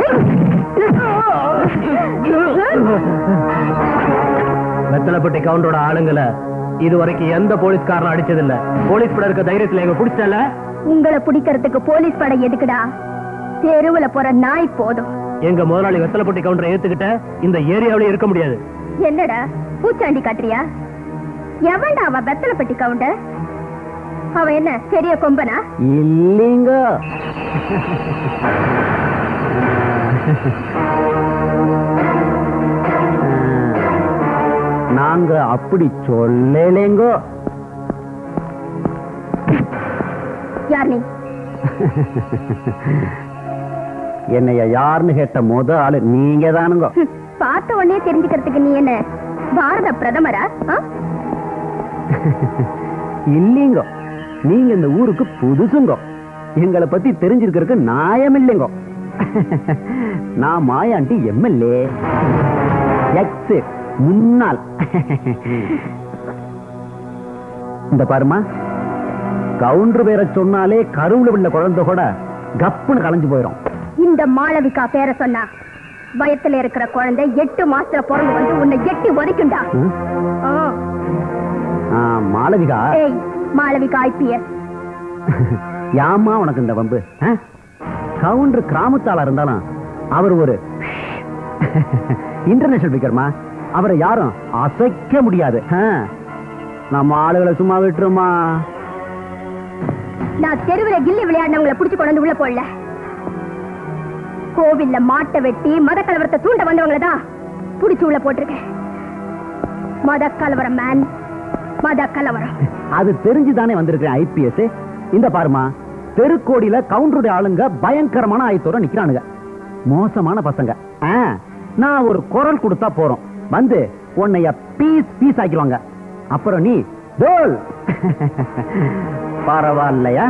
வெத்தலைப்பட்டி கவுண்டரோட ஆளுங்களை இது வரைக்கும் எந்த போலீஸ்காரனும் அடிச்சதில்ல போலீஸ் படம் இருக்க தைரியத்துல எங்க பிடிச்சல உங்களை பிடிக்கிறதுக்கு போலீஸ் படை எதுக்குடா தெருவுல போற நாய் போதும் எங்க முதலாளி வெத்தலைப்பட்டி கவுண்டரை ஏத்துக்கிட்ட இந்த ஏரியாவிலே இருக்க முடியாது என்னடா பூச்சாண்டி காட்டுறியா எவன்டா அவன் வெத்தலைப்பட்டி கவுண்டர் அவன் என்ன பெரிய கொம்பனா இல்லீங்க நாங்க அப்படி சொல்லலேங்கோ யார் நீ என்னைய யாருன்னு கேட்ட முத ஆளு நீங்க தானுங்க ஹம், பார்த்த உடனே தெரிஞ்சுக்கிறதுக்கு நீ என்ன பாரத பிரதமரா ஆ? இல்லீங்க நீங்க இந்த ஊருக்கு புதுசுங்க எங்களை பத்தி தெரிஞ்சிருக்கிறதுக்கு நியாயம் இல்லைங்க நான் மாயாண்டி எம்எல்ஏ எக்ஸ் முன்னாள் இந்த பாருமா கவுண்டர் பேரை சொன்னாலே கருவுல உள்ள குழந்தை கூட கப்புன்னு கலைஞ்சு போயிடும் இந்த மாளவிகா பேரை சொன்னா வயத்துல இருக்கிற குழந்தை எட்டு மாசத்துல பிறந்து வந்து உன்னை எட்டி ஒதுக்குண்டா ம்? ஆ. ஆ, மாளவிகா ஏய் மாளவிகா ஐபிஎஸ் யாமா உனக்கு இந்த வம்பு ஆ? கவுண்டர் கிராமத்தாளா இருந்தாலும் அவர் ஒரு இன்டர்நேஷனல் பிகர்மா அவரை யாரும் அசைக்க முடியாது ஆ. நம்ம ஆளுகளை சும்மா விட்டுருமா நான் தெருவுல கில்லி விளையாடினவங்களை புடிச்சு கொண்டு வந்து உள்ள போடல கோவில்ல மாட்டை வெட்டி மத கலவரத்தை தூண்ட வந்தவங்கள தான் புடிச்சு உள்ள போட்டிருக்கேன் மத கலவரம் மேன் மத கலவரம் அது தெரிஞ்சுதானே வந்திருக்கிறேன் ஐபிஎஸ் இந்த பாருமா தெருக்கோடியில கவுண்டருடைய ஆளுங்க பயங்கரமான ஆயத்தோட நிக்கிறானுங்க மோசமான பசங்க ஆ, நான் ஒரு குரல் கொடுத்தா போறோம் வந்து உன்னைய பீஸ் பீஸ் ஆக்கிடுவாங்க அப்புறம் நீ டோல் பரவாயில்லையா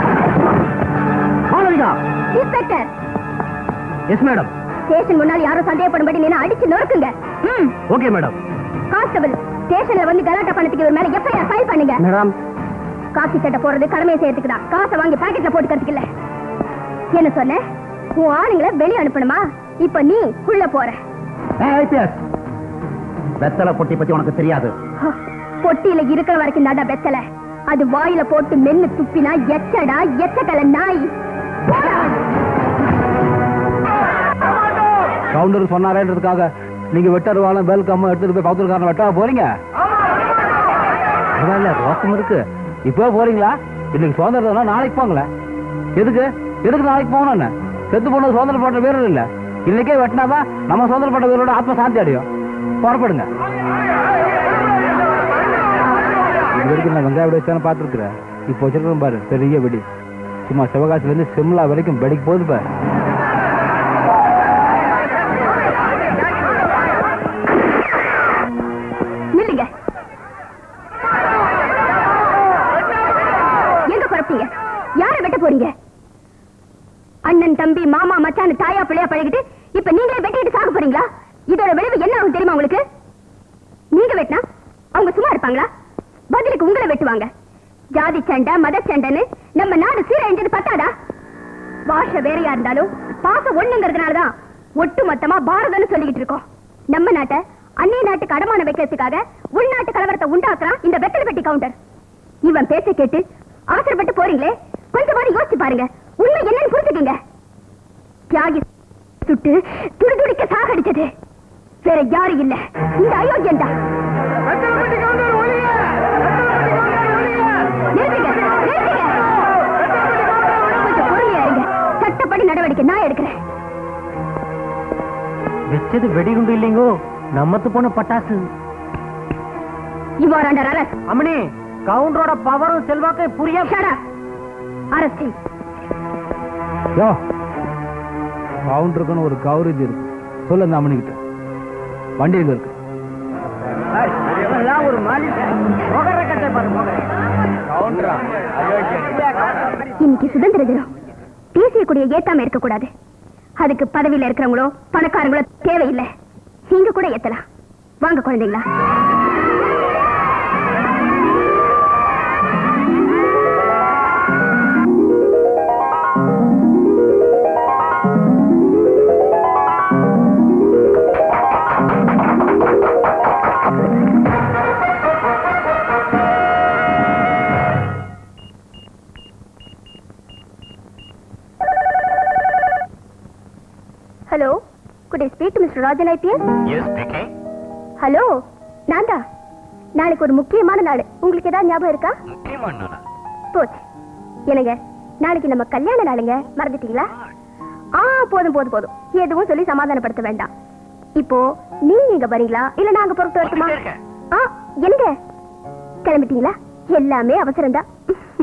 Malavika inspector yes madam station முன்னால் யாரும் சந்தேகப்படும்படி நீ அடிச்சு நொறுக்குங்க ம் ஓகே மேடம் கான்ஸ்டபிள் ஸ்டேஷன்ல வந்து கலாட்டா பண்ணதுக்கு இவர் மேல எஃப்ஐஆர் ஃபைல் பண்ணுங்க மேடம் காக்கி சட்டை போடுறது கடமையை செய்யறதுக்கு தான் காசை வாங்கி பாக்கெட்ல போட்டுக்கிறதுக்கு இல்ல என்ன சொன்ன உன் ஆளுங்களை வெளிய அனுப்பணுமா இப்ப நீ உள்ள போற ஐபிஎஸ் வெத்தலை பொட்டி பத்தி உனக்கு தெரியாது ஹ, பொட்டியில இருக்கிற வரைக்கும் தாண்டா வெத்தல அது வாயில போட்டு மென்னு துப்பினா எச்சடா எச்சக்கல நாய் போடா. கவுண்டர் சொன்னாரேன்றதுக்காக நீங்க வெட்டருவாலும் வெல்கம் எடுத்துட்டு போய் பவுத்தூர்காரன் வெட்டா போறீங்க இல்ல ரோசம் இருக்கு இப்போ போறீங்களா இன்னைக்கு சுதந்திர தினம் நாளைக்கு போங்களேன் எதுக்கு எதுக்கு நாளைக்கு போகணும் என்ன செத்து போனது சுதந்திர போட்ட வீரர் இல்ல இன்னைக்கே வெட்டினாதான் நம்ம சுதந்திர போட்ட வீரரோட ஆத்ம சாந்தி அடையும் புறப்படுங்க இது வரைக்கும் நான் வெங்காய வெடி வச்சானு பார்த்துருக்குறேன் இப்போ வச்சிருக்கேன் பாரு பெரிய வெடி சும்மா சிவகாசில இருந்து சிம்லா வரைக்கும் வெடிக்க போகுது பாரு நில்லுங்க எங்க குறப்பீங்க யாரை வெட்ட போறீங்க அண்ணன் தம்பி மாமா மச்சான் தாயா பிள்ளையா பழகிட்டு இப்ப நீங்களே வெட்டிட்டு சாக போறீங்களா இதோட விளைவு என்ன ஆகும் தெரியுமா உங்களுக்கு நீங்க வெட்டினா அவங்க சும்மா இருப்பாங்களா பதிலுக்கு உங்களை வெட்டுவாங்க ஜாதி சண்டை மத சண்டைன்னு நம்ம நாடு சீரழிஞ்சது பத்தாதா பாஷை வேறையா இருந்தாலும் பாசம் ஒண்ணுங்கிறதுனாலதான் ஒட்டு மொத்தமா பாரதம்னு சொல்லிக்கிட்டு இருக்கோம் நம்ம நாட்டை அந்நிய நாட்டுக்கு அடமான வைக்கிறதுக்காக உள்நாட்டு கலவரத்தை உண்டாக்குறான் இந்த வெத்தலை பெட்டி கவுண்டர் இவன் பேச்ச கேட்டு ஆசைப்பட்டு போறீங்களே கொஞ்சமாவது யோசிச்சு பாருங்க உண்மை என்னன்னு புரிஞ்சுக்கீங்க தியாகி சுட்டு துடிதுடிக்க சாகடிச்சது வேற யாரும் இல்ல இந்த அயோக்கியன் தான் நிறுத்துங்க, நிறுத்துங்க. கொஞ்சம் பொறுமையா இருங்க சட்டப்படி நடவடிக்கை நான் எடுக்கிறேன் வச்சது வெடிகுண்டு இல்லைங்கோ நம்மத்து போன பட்டாசு You are under arrest. அம்மனி கவுண்டரோட பவரும் செல்வாக்கை புரிய Shut up. Arrest him. யோ கவுண்டருக்குன்னு ஒரு கௌரவம் இருக்கு சொல்லு அந்த அம்மனிக்கிட்ட வண்டி எங்க இருக்கு ஒரு மாலிஷ் முகர கட்டை பாரு முகர இன்னைக்கு சுதந்திர தினம் தேசிய கொடியை ஏத்தாம இருக்க கூடாது அதுக்கு பதவியில இருக்கிறவங்களோ பணக்காரங்களோ தேவையில்லை நீங்க கூட ஏத்தலாம் வாங்க குழந்தைங்களா hello good I speak to mister Rajan IPS yes speaking hello நான் தான் நாளைக்கு ஒரு முக்கியமான நாள் உங்களுக்கு ஏதாவது ஞாபகம் இருக்கா முக்கியமான போச்சு என்னங்க நாளைக்கு நம்ம கல்யாண நாளுங்க மறந்துட்டீங்களா ஆ போதும் போதும் போதும் எதுவும் சொல்லி சமாதானப்படுத்த வேண்டாம் இப்போ நீங்க இங்க வரீங்களா இல்ல நாங்க பொறுத்து வரட்டுமா வந்துட்டே இருக்கேன். ஆ என்னங்க கிளம்பிட்டீங்களா எல்லாமே அவசரம் தான்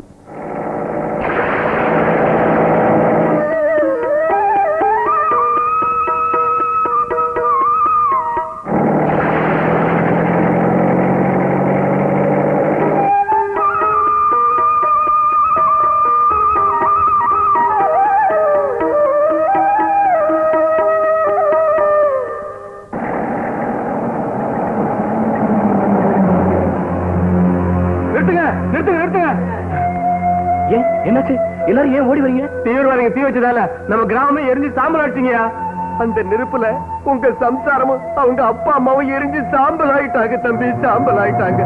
நிறுத்துங்க நிறுத்துங்க நிறுத்துங்க ஏன் என்னாச்சு எல்லாரும் ஏன் ஓடி வரீங்க தீவிரவாதிங்க தீ வச்சதால நம்ம கிராமமே எரிஞ்சு சாம்பல் ஆச்சுங்கயா அந்த நெருப்புல உங்க சம்சாரமும் அவங்க அப்பா அம்மாவும் எரிஞ்சு சாம்பல் ஆயிட்டாங்க தம்பி சாம்பல் ஆயிட்டாங்க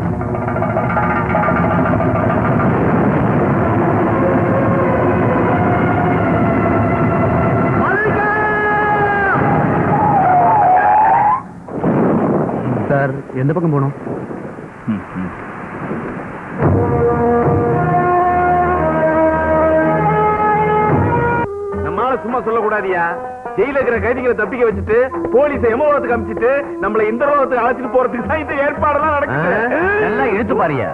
சார் எந்த பக்கம் போகணும் நம்மால சும்மா சொல்லக்கூடாதியா ஜெயில இருக்கிற கைதிகளை தப்பிக்க வச்சுட்டு போலீஸை எமலோகத்துக்கு அமிச்சிட்டு நம்மள இந்த லோகத்துக்கு அழைச்சிட்டு போறதுக்கு தான் இந்த ஏற்பாடெல்லாம் நடக்குது எல்லாம் இழுத்து பாரியா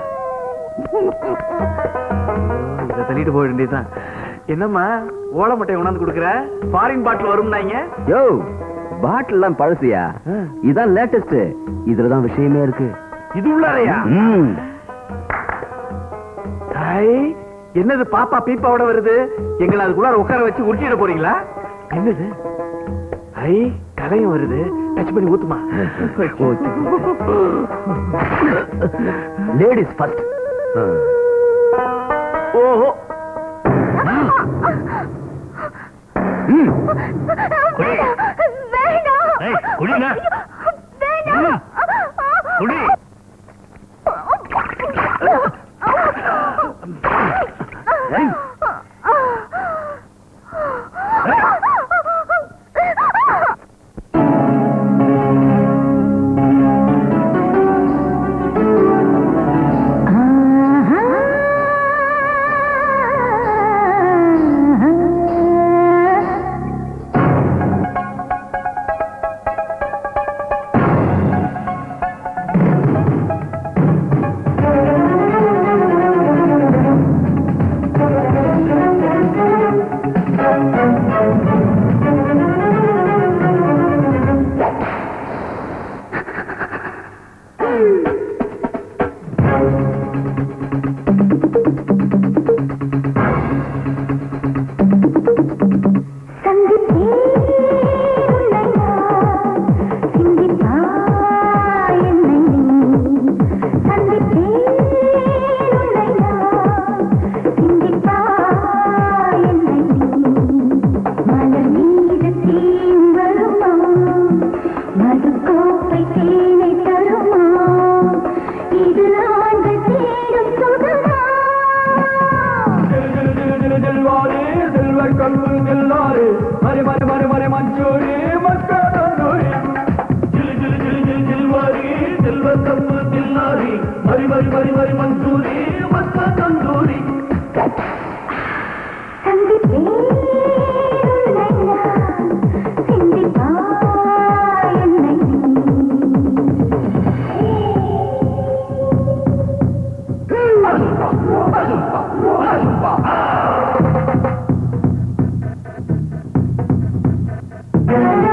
இதை தள்ளிட்டு போக வேண்டியதுதான் என்னம்மா ஓலமட்டை கொண்டாந்து கொடுக்குற ஃபாரின் பாட்டில் வரும்னாங்க யோ பாட்டில் எல்லாம் பழசியா இதான் லேட்டஸ்ட் இதுலதான் விஷயமே இருக்கு இது உள்ளாரையா ம். ஐ, என்னது பாப்பா பீப்பாவோட வருது எங்களை அதுக்குள்ளார உட்கார வச்சு உருட்டிட போறீங்களா என்னது ஐ கலையும் வருது டச் பண்ணி ஊத்துமா லேடிஸ் ஃபர்ஸ்ட் ஓஹோ ஏய், குடிங்க. குடி. மதுக்கோப்பை தேனை தருமா இது நாங்கள் தேடும் சுகமா சந்திப்பேன் உன்னை நான். சிந்திப்பா என்னை நீ. ஆ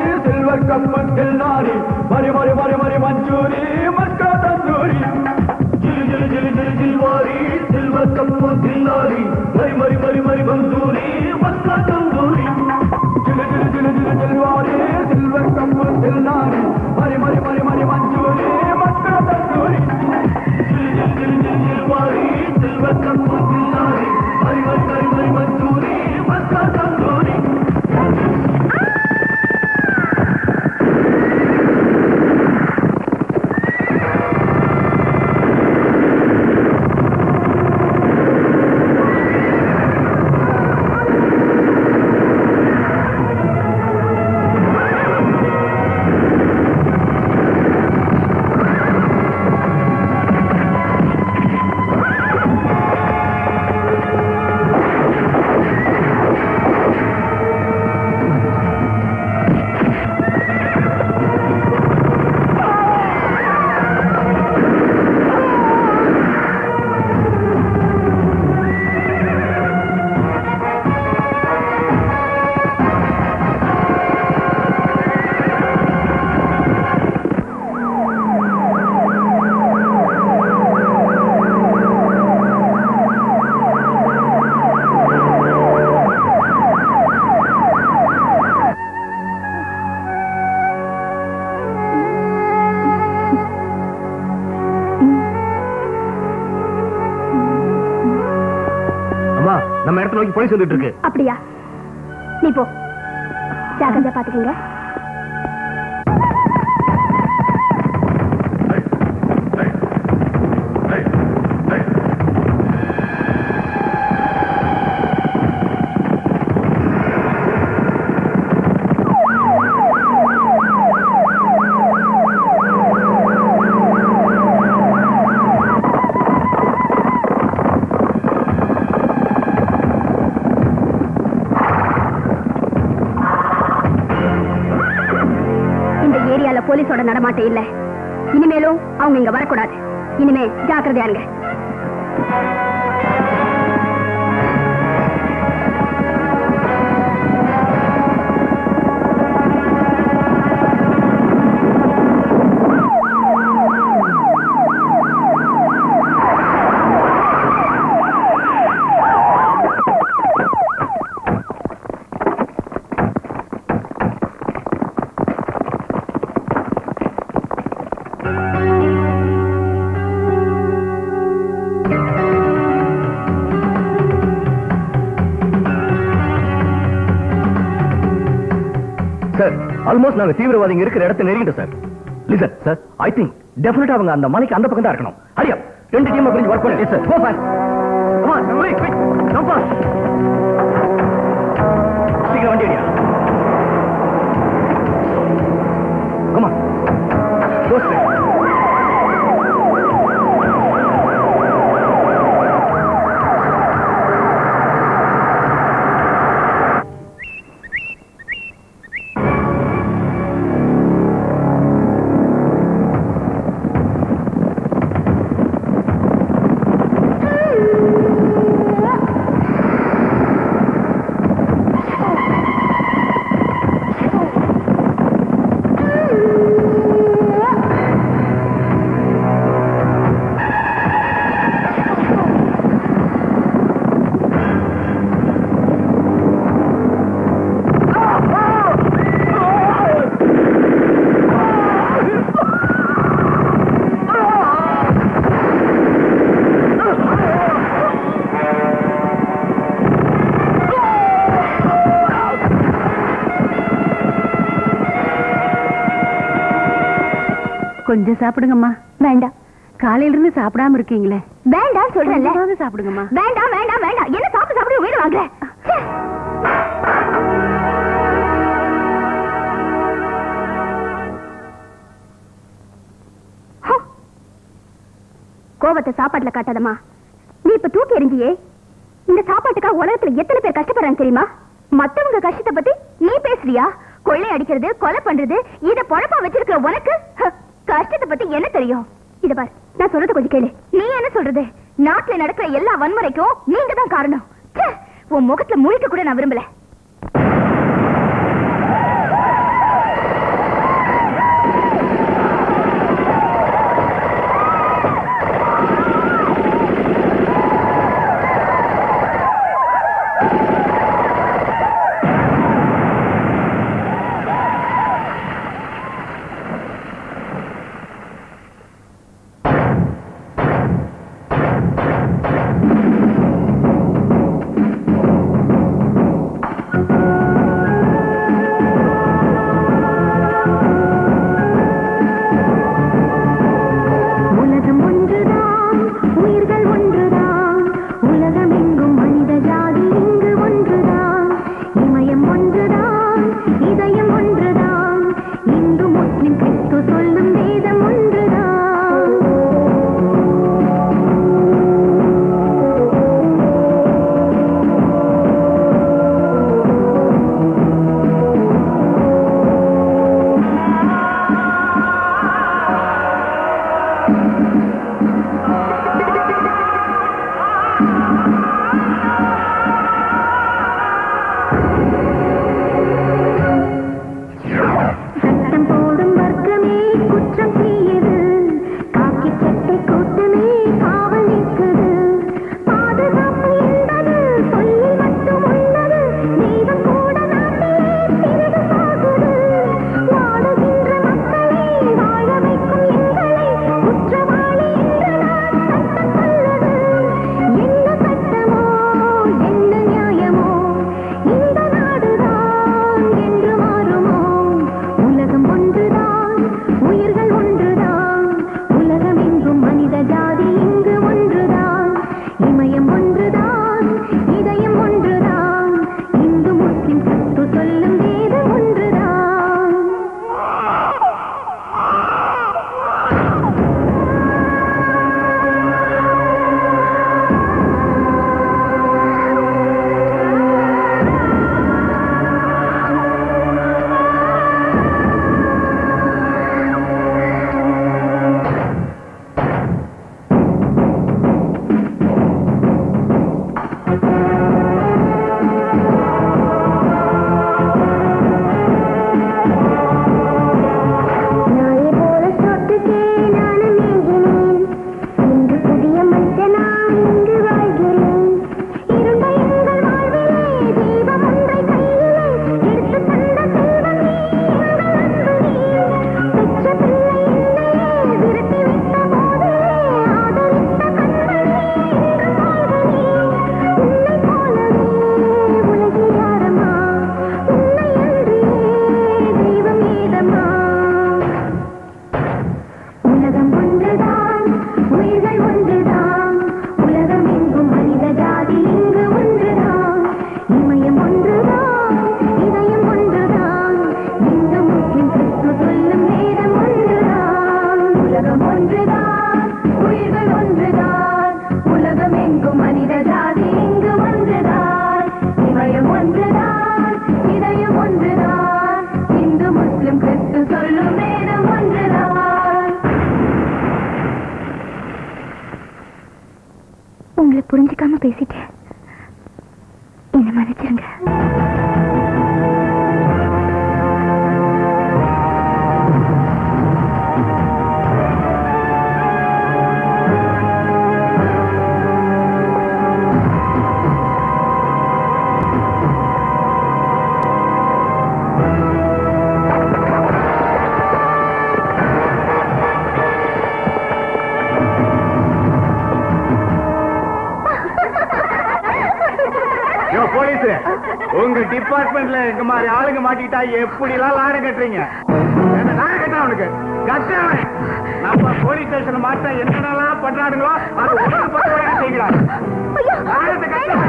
சில்வர் கப்பத்தில் நாரி மரி மரி மரி மரி மஞ்சூரி மக்கா தந்தூரி ஜிலு ஜிலு ஜிலு ஜிலு ஜில்வாரி சில்வர் கப்பத்தில் நாரி மரி மரி மரி மரி மஞ்சூரி மக்கா தந்தூரி ஜிலு ஜிலு ஜிலு ஜிலு ஜில்வாரி சில்வர் கப்பத்தில் நாரி மரி மரி மரி மரி மஞ்சூரி மக்கா தந்தூரி ஜிலு ஜிலு ஜிலு ஜிலு ஜில்வாரி சில்வர் கப்பத்தில் நாரி மரி மரி மரி மரி மஞ்சூரி மக்கா தந்தூரி அம்மா நம்ம இடத்துல நோக்கி போலீஸ் வந்துட்டு இருக்கு அப்படியா நீ போ ஜாக்கிரதையா பாத்துக்கங்க இந்த ஏரியால போலீஸோட நடமாட்டம் இல்ல இனிமேலும் அவங்க இங்க வரக்கூடாது இனிமே ஜாக்கிரதையா இருங்க சார் ஆல்மோஸ்ட் நாங்க தீவிரவாதிங்க இருக்கிற இடத்தை நெருங்கிட்டோம் sir listen sir I think definitely அவங்க அந்த மலைக்கு அந்த பக்கம் தான் இருக்கணும் ஹரியா ரெண்டு டீம் பிரிஞ்சு ஒர்க் பண்ணு sir go fast come on quick quick come fast சீக்கிரம் வண்டி அடியா கம் ஆன் கோ ஸ்ட்ரைட் கொஞ்சம் சாப்பிடுங்கம்மா வேண்டாம் காலையில இருந்து சாப்பிடாம இருக்கீங்களே வேண்டாம் சொல்றேன்ல கொஞ்சமாவது சாப்பிடுங்கம்மா வேண்டாம் வேண்டாம் வேண்டாம் என்ன சாப்பிட்டு சாப்பிட்டு உயிர் வாங்குற ச்சே. ஹம். கோபத்தை சாப்பாட்டுல காட்டாதம்மா நீ இப்ப தூக்கி எறிஞ்சியே இந்த சாப்பாட்டுக்காக உலகத்துல எத்தனை பேர் கஷ்டப்படுறாங்க தெரியுமா மத்தவங்க கஷ்டத்தை பத்தி நீ பேசுறியா கொள்ளை அடிக்கிறது கொலை பண்றது இத பொழப்பா வச்சிருக்கிற உனக்கு ஹ, கஷ்டத்தை பத்தி என்ன தெரியும் இத பார் நான் சொல்றது கொஞ்சம் கேளு நீ என்ன சொல்றது நாட்டுல நடக்கிற எல்லா வன்முறைக்கும் நீங்க தான் காரணம் ச்சே, உன் முகத்துல முழிக்க கூட நான் விரும்பல உலகம் ஒன்றுதான் உயிர்கள் ஒன்றுதான் உலகம் எங்கும் மனித ஜாதி இங்கு ஒன்றுதான் இமயம் ஒன்றுதான் இதயம் ஒன்றுதான் இந்து முஸ்லிம் கிறிஸ்து சொல்லும் வேதம் ஒன்றுதான் உங்களை புரிஞ்சுக்காம பேசிட்டேன் என்ன மன்னிச்சிருங்க யோ போலீஸ் உங்க டிபார்ட்மெண்ட்ல இந்த மாதிரி ஆளுங்க மாட்டிக்கிட்டா எப்படி எல்லாம் லாடம் கட்டுறீங்க என்ன லாடம் கட்டுறேன் அவனுக்கு கட்டுறவன் நம்ம போலீஸ் ஸ்டேஷன்ல மாட்ட என்னென்னலாம் பண்றானுங்களோ அது ஒன்று பத்து செய்யலாம் லாடத்தை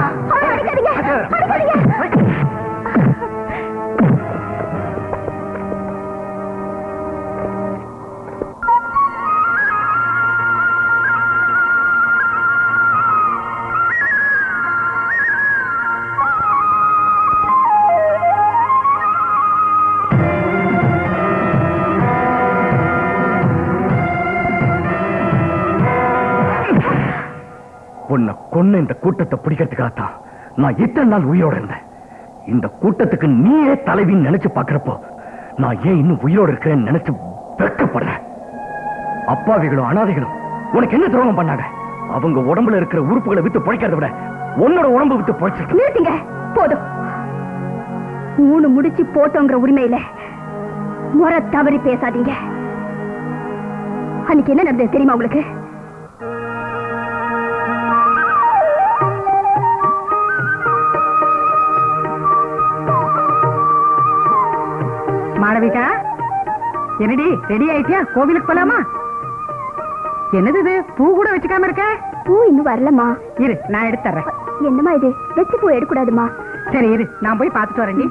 உன்னை கொன்ன இந்த கூட்டத்தை பிடிக்கிறதுக்காகத்தான் நான் இத்தனை நாள் உயிரோட இருந்தேன் இந்த கூட்டத்துக்கு நீயே தலைவின்னு நினைச்சு பாக்குறப்போ நான் ஏன் இன்னும் உயிரோட இருக்கிறேன்னு நினைச்சு வெட்கப்படுறேன் அப்பாவிகளும் அனாதைகளும் உனக்கு என்ன துரோகம் பண்ணாங்க அவங்க உடம்புல இருக்கிற உறுப்புகளை வித்து பிழைக்கிறத விட உன்னோட உடம்பு வித்து பிழைச்சிருக்க நிறுத்துங்க போதும் மூணு முடிச்சு போட்டோங்கிற உரிமையில முறை தவறி பேசாதீங்க அன்னைக்கு என்ன நடந்தது தெரியுமா உங்களுக்கு மாளவிகா என்னடி ரெடி ஆயிட்டியா கோவிலுக்கு போலாமா என்னது இது பூ கூட வச்சுக்காம இருக்க பூ இன்னும் வரலம்மா இரு நான் எடுத்து தர்றேன் என்னம்மா இது வச்சு பூ எடுக்கூடாதுமா சரி இரு நான் போய் பார்த்துட்டு வரேன்டி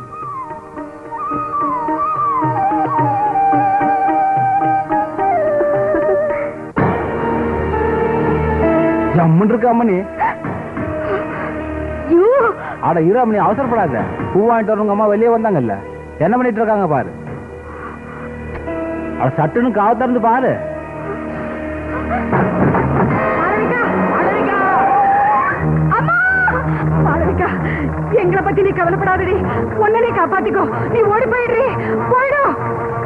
ஜம்முன் இருக்க அம்மனி ஐயோ அட இரு அம்மனி அவசரப்படாத பூ வாங்கிட்டு வரவங்க அம்மா வெளியே வந்தாங்கல்ல என்ன பண்ணிட்டு இருக்காங்க பாரு அட சட்டுன்னு காவ திறந்து பாரு மாளவிகா எங்களை பத்தி நீ கவலைப்படாதடி உன்னை நீ காப்பாத்திக்கோ நீ ஓடி போயிடுறி போயிடும்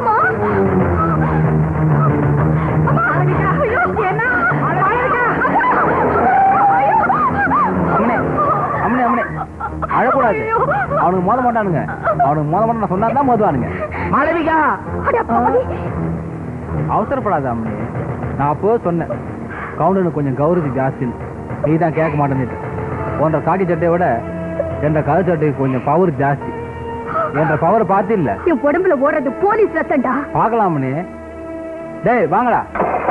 அம்மனே அம்மனே அம்மனே அழக்கூடாது அவனுக்கு மோத மாட்டானுங்க அவனுக்கு மோத மாட்டான் சொன்னா தான் மோதுவானுங்க மாளவிகா அட பாவி. அவசரப்படாத அம்மனி நான் அப்போ சொன்னேன் கவுண்டனுக்கு கொஞ்சம் கௌரவி ஜாஸ்தின்னு நீ தான் கேட்க மாட்டேன்னுட்டு உன்ற காக்கி சட்டையை விட என்ற கதை சட்டைக்கு கொஞ்சம் பவர் ஜாஸ்தி என்ற பவர் பார்த்து இல்ல என் உடம்புல ஓடுறது போலீஸ் ரத்தம்டா பார்க்கலாம் அம்மனி டேய் வாங்கடா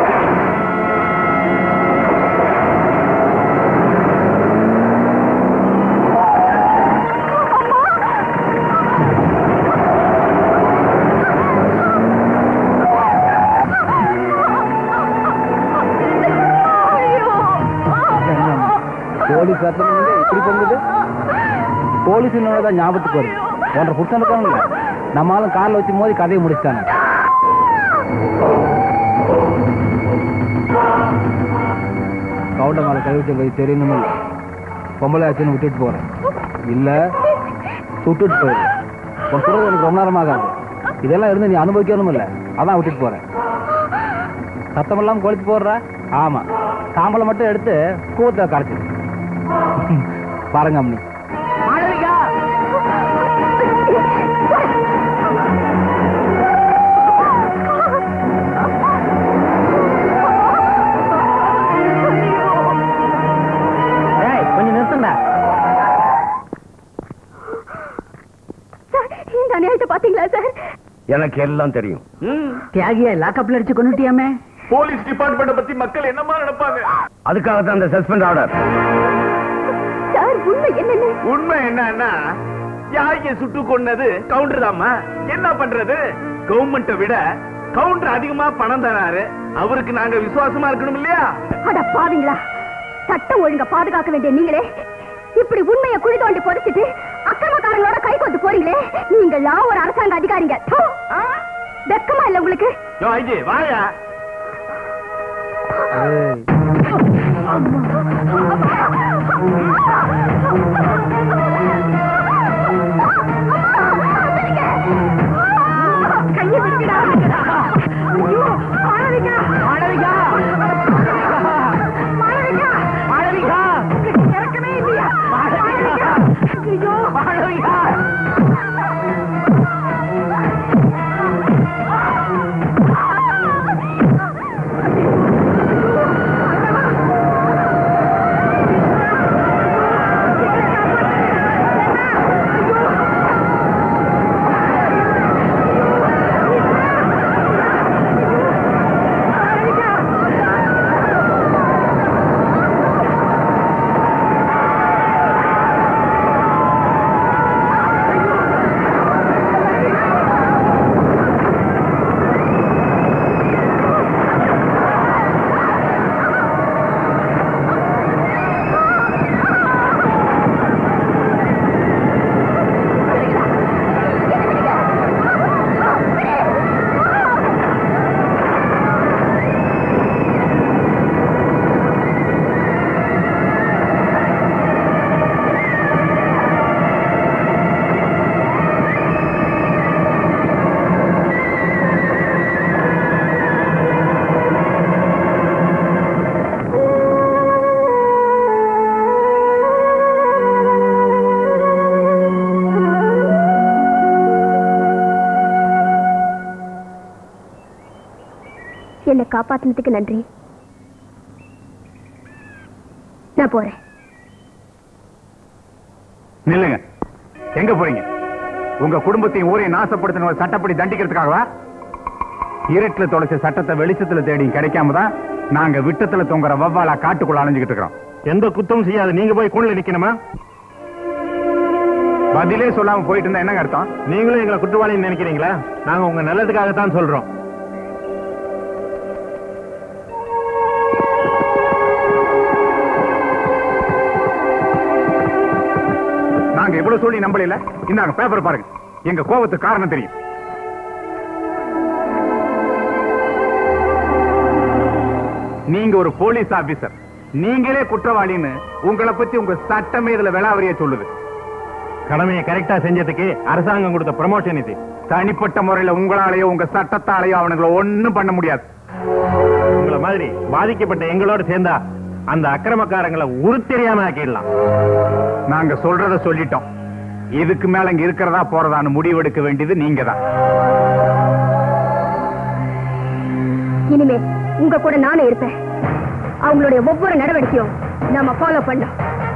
போலீஸ் ரத்தம் வந்து இப்படி பொங்குது போலீஸ் தான் ஞாபகத்துக்கு வருது போன்ற புருஷன் இருக்கானுங்க நம்மளும் கார்ல வச்சு மோதி கதையை முடிச்சிட்டாங்க கவுண்ட மேல கை வச்ச கை தெரியணுமில்ல பொம்பளை ஆச்சுன்னு விட்டுட்டு போறேன் இல்ல சுட்டுட்டு போயிரு உன் சொல்றது எனக்கு ரொம்ப நேரமாகாது இதெல்லாம் இருந்து நீ அனுபவிக்கணும் இல்ல அதான் விட்டுட்டு போறேன் சத்தமெல்லாம் கொளுத்து போடுற ஆமா சாம்பலை மட்டும் எடுத்து கூவத்துல கரைச்சு பாருங்க அம்மனி கொஞ்சம் நிறுத்துங்க சார் இந்த அநியாயத்தை பாத்தீங்களா சார் எனக்கு எல்லாம் தெரியும் தியாகிய லாக்கப்ல அடிச்சு கொண்டுட்டியாமே போலீஸ் டிபார்ட்மெண்ட பத்தி மக்கள் என்னமா நினைப்பாங்க அதுக்காக தான் அந்த சஸ்பெண்ட் ஆர்டர் சார் உண்மை என்னன்னு உண்மை என்னன்னா யாரைய சுட்டு கொன்னது கவுண்டர் தாமா என்ன பண்றது கவர்மெண்ட்டை விட கவுண்டர் அதிகமா பணம் தராரு அவருக்கு நாங்க விசுவாசமா இருக்கணும் இல்லையா அட பாவிங்களா சட்டம் ஒழுங்க பாதுகாக்க வேண்டிய நீங்களே இப்படி உண்மையை குழி தோண்டி புதைச்சிட்டு அக்கிரமக்காரங்களோட கை கொத்து போறீங்களே நீங்களாம் ஒரு அரசாங்க அதிகாரிங்க தூ! வெக்கமா இல்ல உங்களுக்கு யோ ஐஜி வாயா கையை விடுங்கடா ஐயோ, மாளவிகா மாளவிகா மாளவிகா மாளவிகா உங்களுக்கு இறக்கமே இல்லையா மாளவிகா ஐயோ மாளவிகா என்னை காப்பாத்தினதுக்கு நன்றி நான் போறேன் நில்லுங்க எங்க போறீங்க உங்க குடும்பத்தையும் ஊரையும் நாசப்படுத்தின ஒரு சட்டப்படி தண்டிக்கிறதுக்காகவா இருட்டுல தொலைச்ச சட்டத்தை வெளிச்சத்துல தேடி கிடைக்காம தான் நாங்க விட்டத்துல தொங்குற வவ்வாலா காட்டுக்குள்ள அலைஞ்சுக்கிட்டு இருக்கிறோம் எந்த குத்தம் செய்யாத நீங்க போய் கூண்டில் நிக்கணுமா பதிலே சொல்லாம போயிட்டு இருந்தா என்னங்க அர்த்தம் நீங்களும் எங்களை குற்றவாளின்னு நினைக்கிறீங்களா நாங்க உங்க நல்லதுக்காகத்தான் சொல்றோம் நாங்க இவ்வளவு சொல்லி நம்பல இந்தாங்க பேப்பர் பாருங்க எங்க கோபத்துக்கு காரணம் தெரியும் நீங்க ஒரு போலீஸ் ஆபீசர் நீங்களே குற்றவாளின்னு உங்களை பத்தி உங்க சட்டமே இதுல விளாவரிய சொல்லுது கடமையை கரெக்டா செஞ்சதுக்கு அரசாங்கம் கொடுத்த ப்ரமோஷன் இது தனிப்பட்ட முறையில உங்களாலேயோ உங்க சட்டத்தாலேயோ அவனுங்களை ஒண்ணும் பண்ண முடியாது உங்களை மாதிரி பாதிக்கப்பட்ட எங்களோட சேர்ந்தா அந்த அக்கிரமக்காரங்களை உருத்தெரியாம ஆக்கிடலாம் நாங்க சொல்றத சொல்லிட்டோம் இதுக்கு மேல இங்க இருக்கிறதா போறதான்னு முடிவெடுக்க வேண்டியது நீங்க தான் இனிமே உங்க கூட நானும் இருப்பேன் அவங்களுடைய ஒவ்வொரு நடவடிக்கையும் நாம ஃபாலோ பண்ணோம்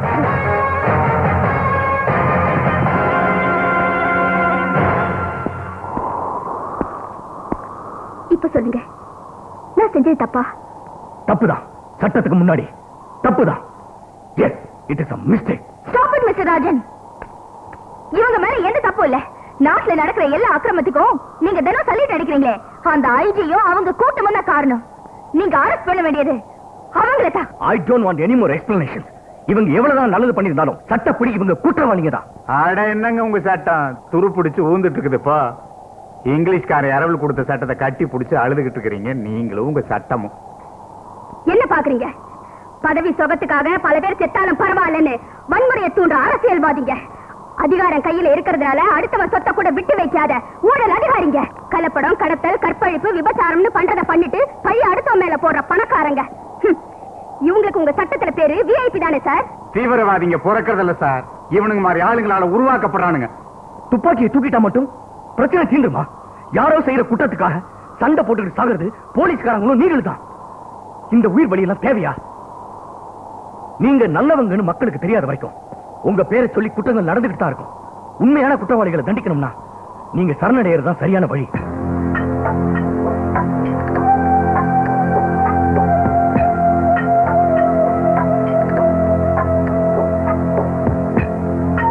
இப்ப சொல்லுங்க நான் செஞ்சது தப்பா தப்புதான் சட்டத்துக்கு முன்னாடி தப்புதான் yes it is a mistake stop it mister Rajan இவங்க மேல எந்த தப்பும் இல்ல நாட்டுல நடக்கிற எல்லா அக்கிரமத்துக்கும் நீங்க தினம் சொல்லிட்டு அடிக்கிறீங்களே அந்த ஐஜியும் அவங்க கூட்டமும் தான் காரணம் நீங்க அரெஸ்ட் பண்ண வேண்டியது அவங்கள தான் I don't want any more explanation இவங்க எவ்வளவுதான் நல்லது பண்ணியிருந்தாலும் சட்டப்படி இவங்க குற்றவாளிங்க தான் அட என்னங்க உங்க சட்டம் துரு பிடிச்சு ஊந்துட்டு இருக்குதுப்பா இங்கிலீஷ்கார இரவல் கொடுத்த சட்டத்தை கட்டி பிடிச்சு அழுதுகிட்டு இருக்கிறீங்க நீங்களும் உங்க சட்டமும் என்ன பாக்குறீங்க பதவி சொகத்துக்காக பல பேர் செத்தாலும் பரவாயில்லன்னு வன்முறையை தூண்டுற அரசியல்வாதிங்க அதிகாரம் கையில இருக்கிறதுனால அடுத்தவன் சொத்தை கூட விட்டு வைக்காத ஊழல் அதிகாரிங்க கலப்படம் கடத்தல் கற்பழிப்பு விபச்சாரம்னு பண்றத பண்ணிட்டு பழி அடுத்தவன் மேல போடுற பணக்காரங்க ஹம். இவங்களுக்கு உங்க சட்டத்துல பேரு விஐபி தானே சார் தீவிரவாதிங்க பிறக்கறதில்ல சார் இவனுங்க மாதிரி ஆளுங்களால உருவாக்கப்படுறானுங்க துப்பாக்கியை தூக்கிட்டா மட்டும் பிரச்சனை தீந்துருமா யாரோ செய்யற குற்றத்துக்காக சண்டை போட்டுக்கிட்டு சாகுறது போலீஸ்காரங்களும் நீங்களும் தான் இந்த உயிர் வழியெல்லாம் தேவையா நீங்க நல்லவங்கன்னு மக்களுக்கு தெரியாத வரைக்கும் உங்க பேரை சொல்லி குற்றங்கள் நடந்துகிட்டு தான் இருக்கும் உண்மையான குற்றவாளிகளை தண்டிக்கணும்னா நீங்க சரணடைகிறது தான் சரியான வழி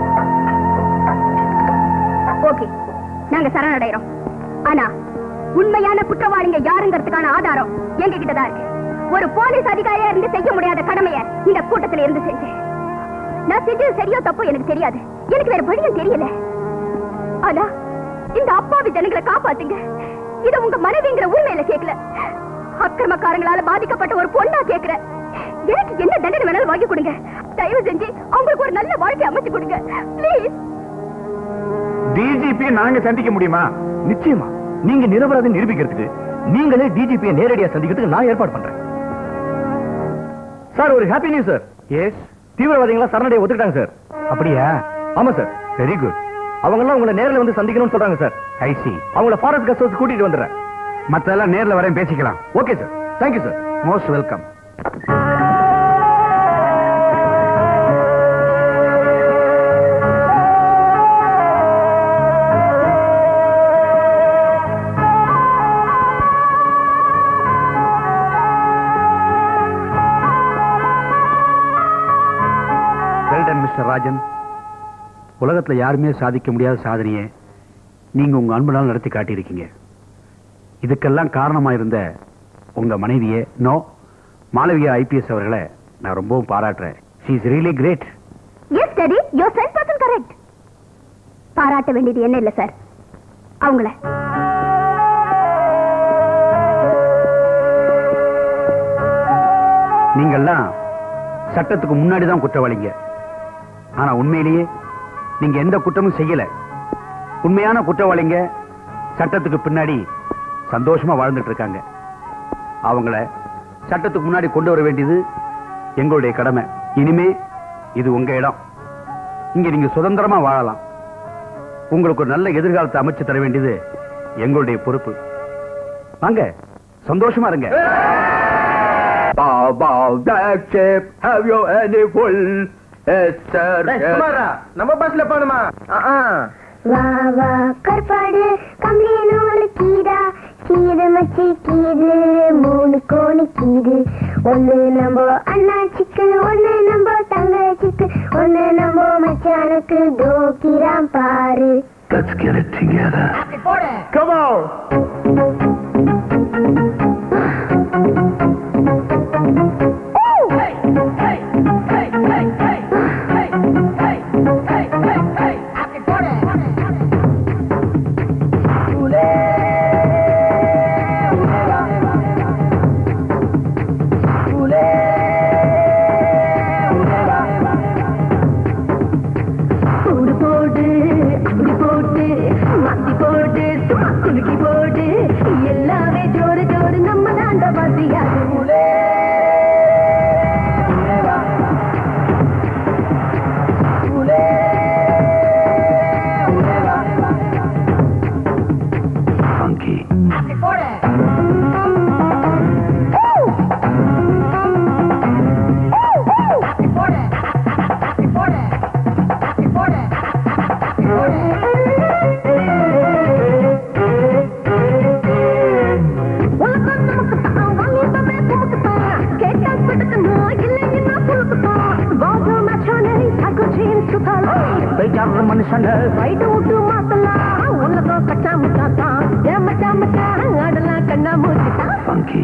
ஓகே நாங்க சரணடைறோம் ஆனா உண்மை உண்மையான குற்றவாளிங்க யாருங்கிறதுக்கான ஆதாரம் எங்க கிட்டதான் இருக்கு ஒரு போலீஸ் அதிகாரியா இருந்து செய்ய முடியாத கடமையை இந்த கூட்டத்துல இருந்து செஞ்சேன் நான் செஞ்சது சரியோ தப்போ எனக்கு தெரியாது எனக்கு வேற வழியும் தெரியல ஆனா இந்த அப்பாவி ஜனங்களை காப்பாத்துங்க இது உங்க மனைவிங்கிற உரிமையில கேட்கல அக்கிரமக்காரங்களால பாதிக்கப்பட்ட ஒரு பொண்ணா கேக்குறேன் எனக்கு என்ன தண்டனை வேணாலும் வாங்கி கொடுங்க தயவு செஞ்சு அவங்களுக்கு ஒரு நல்ல வாழ்க்கை அமைச்சு கொடுங்க ப்ளீஸ் டிஜிபி நாங்க சந்திக்க முடியுமா நிச்சயமா நீங்க நிரபராதி நிரூபிக்கிறதுக்கு நீங்களே டிஜிபியை நேரடியா சந்திக்கிறதுக்கு நான் ஏற்பாடு பண்றேன் சார் ஒரு ஹாப்பி நியூஸ் சார் எஸ் தீவிரவாதிகளா சரணடைய ஒத்துக்கிட்டாங்க சார் அப்படியா ஆமா சார் வெரி குட் அவங்க எல்லாம் உங்களை நேர்ல வந்து சந்திக்கணும்னு சொல்றாங்க சார் ஐசி அவங்கள ஃபாரஸ்ட் கஸ்ட் ஹவுஸ் கூட்டிட்டு வந்துடுறேன் மத்தெல்லாம் நேர்ல வரேன் பேசிக்கலாம் okay sir thank you sir most welcome well done mister Rajan உலகத்துல யாருமே சாதிக்க முடியாத சாதனையை நீங்க உங்க அன்புனால் நடத்தி காட்டியிருக்கீங்க இதுக்கெல்லாம் காரணமா இருந்த உங்க மனைவியே நோ மாளவியா ஐபிஎஸ் அவர்களை நான் ரொம்பவும் பாராட்டுறேன் she is really great yes daddy your cent percent correct பாராட்ட வேண்டியது என்ன இல்ல சார் அவங்கள நீங்கெல்லாம் சட்டத்துக்கு முன்னாடி தான் குற்றவாளிங்க ஆனா உண்மையிலேயே நீங்க எந்த குற்றமும் செய்யல உண்மையான குற்றவாளிங்க சட்டத்துக்கு பின்னாடி சந்தோஷமா வாழ்ந்துட்டு இருக்காங்க அவங்கள சட்டத்துக்கு முன்னாடி கொண்டு வர வேண்டியது எங்களுடைய கடமை இனிமே இது உங்க இடம் இங்க நீங்க சுதந்திரமா வாழலாம் உங்களுக்கு ஒரு நல்ல எதிர்காலத்தை அமைச்சு தர வேண்டியது எங்களுடைய பொறுப்பு வாங்க சந்தோஷமா இருங்க Bow, bow, black ship, have you any full? Yes, sir. நம்ம பஸ்ல போகணுமா வா வா கற்பாடு கம்பளி நூல் கீதா கீது மச்சி கீது மூணு கோணி கீது ஒண்ணு நம்ம அண்ணாச்சிக்கு ஒண்ணு நம்ம தங்கச்சிக்கு ஒண்ணு நம்ம மச்சானுக்கு தோக்கிராம் பாரு Let's get it together. Come on. போடு போடு அப்படி போட்டு மாத்தி போட்டு சும்மா குலுக்கி போட்டு எல்லாமே ஜோறு ஜோறு நம்ம தாண்ட பாத்தியாது Funky. உலகம் நமக்கு தான் வாலிபமே நமக்கு தான் கேட்டா படுக்கணும் இல்லைன்னா புழுக்குத்தான் வாங்க மச்சானே சகு ஜீன் சுத்தலா போயிட்டாரு மனுஷன் ரைடு விட்டு மாத்தலாம் உலகம் கச்சா முச்சா தான் ஏன் மச்சா மச்சா ஆடலாம் கண்ணா மூச்சு தான் Funky.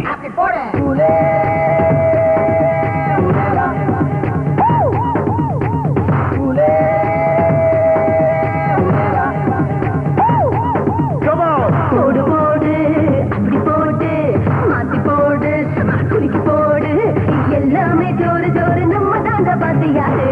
போடு போடு அப்படி போடு மாத்தி போடு சும்மா குலுக்கி போடு எல்லாமே ஜோறு ஜோறு நம்ம தாண்ட பாத்தியாரு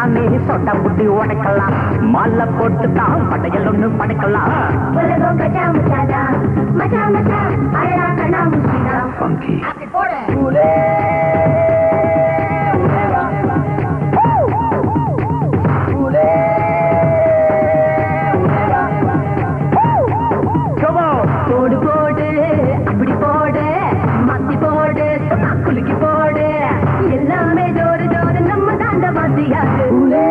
சாமி சொட்ட புட்டி உடைக்கலாம் மாலை போட்டு தான் படையல் ஒண்ணு படைக்கலாம் உலகம் கச்சா முச்சாதா மச்சா மச்சா அழகா கண்ணா முச்சிதா அப்படி போடு போடு போடு அப்படி போடு மாத்தி போடு சும்மா குலுக்கி போடு எல்லாமே ஜோரு ஜோரு நம்ம தாண்ட வாத்தியாது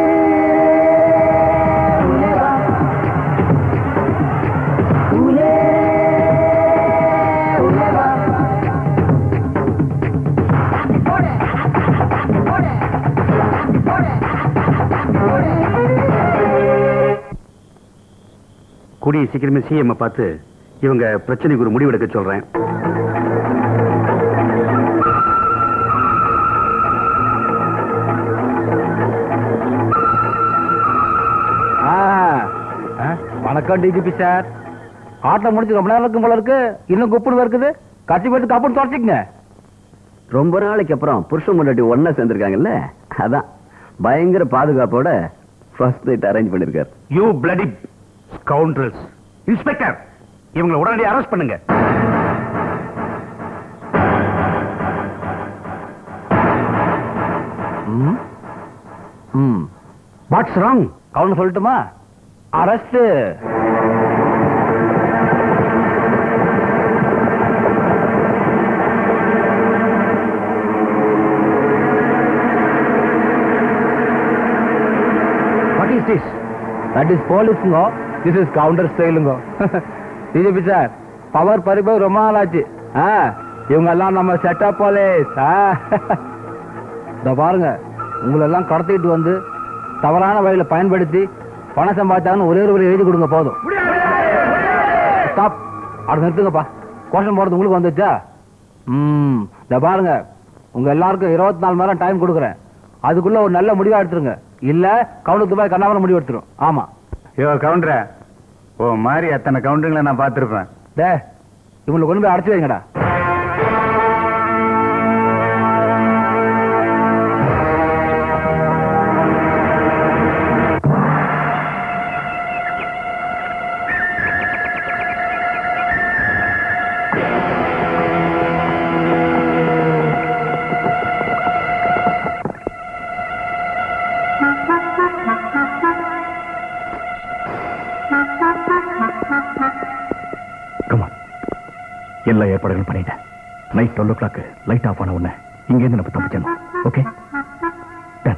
கூடிய சீக்கிரமே சிஎம் பார்த்து இவங்க பிரச்சனைக்கு ஒரு முடிவெடுக்க சொல்றேன் ஆ, ஆ, வணக்கம் டிஜிபி சார் ஆட்டம் முடிச்சு ரொம்ப நேரம் இருக்கும் போல இருக்கு இன்னும் குப்புன்னு இருக்குது கட்சி போயிட்டு கப்புன்னு தொடச்சிக்கங்க ரொம்ப நாளைக்கு அப்புறம் புருஷன் முன்னாடி ஒன்னா சேர்ந்திருக்காங்கல்ல அதான் பயங்கர பாதுகாப்போட ஃபர்ஸ்ட் நைட் அரேஞ்ச் பண்ணிருக்காரு யூ பிளடி ஸ்கவுண்டர்ஸ் இன்ஸ்பெக்டர் இவங்களை உடனடியாக அரெஸ்ட் பண்ணுங்க ம் ம் வாட்ஸ் ராங் கவுன்னு சொல்லட்டுமா arrest what is this that is போலீஸுங்க திஸ் இஸ் கவுண்டர் ஸ்டைலுங்க டிஜிபி சார் பவர் பறிப்பு ரொம்ப நாள் ஆச்சு ஆ இவங்க எல்லாம் நம்ம செட்டப் போலீஸ் ஆ இந்த பாருங்க உங்களெல்லாம் கடத்திட்டு வந்து தவறான வழியில பயன்படுத்தி பணம் சம்பாதிச்சாங்கன்னு ஒரே ஒரு வழி எழுதி கொடுங்க போதும் ஸ்டாப் அடுத்து நிறுத்துங்கப்பா கோஷம் போடுறது உங்களுக்கு வந்துச்சா ம் இந்த பாருங்க உங்க எல்லாருக்கும் இருபத்தி நாலு மணி நேரம் டைம் கொடுக்குறேன் அதுக்குள்ள ஒரு நல்ல முடிவா எடுத்துருங்க இல்ல கவுனுக்கு போய் கண்ணாமல முடிவு எடுத்துரும் ஆமா யோ கவுண்டர ஓ மாதிரி அத்தனை கவுண்டருங்களை நான் பார்த்துருப்பேன் டே இவங்களை கொண்டு போய் அடைச்சு வைங்கடா கமான் எல்லா ஏற்பாடுகளும் பண்ணிட்டேன் night twelve o'clock light off ஆன உடனே இங்கேருந்து நம்ம தப்பிச்சிடணும் ஓகே டன்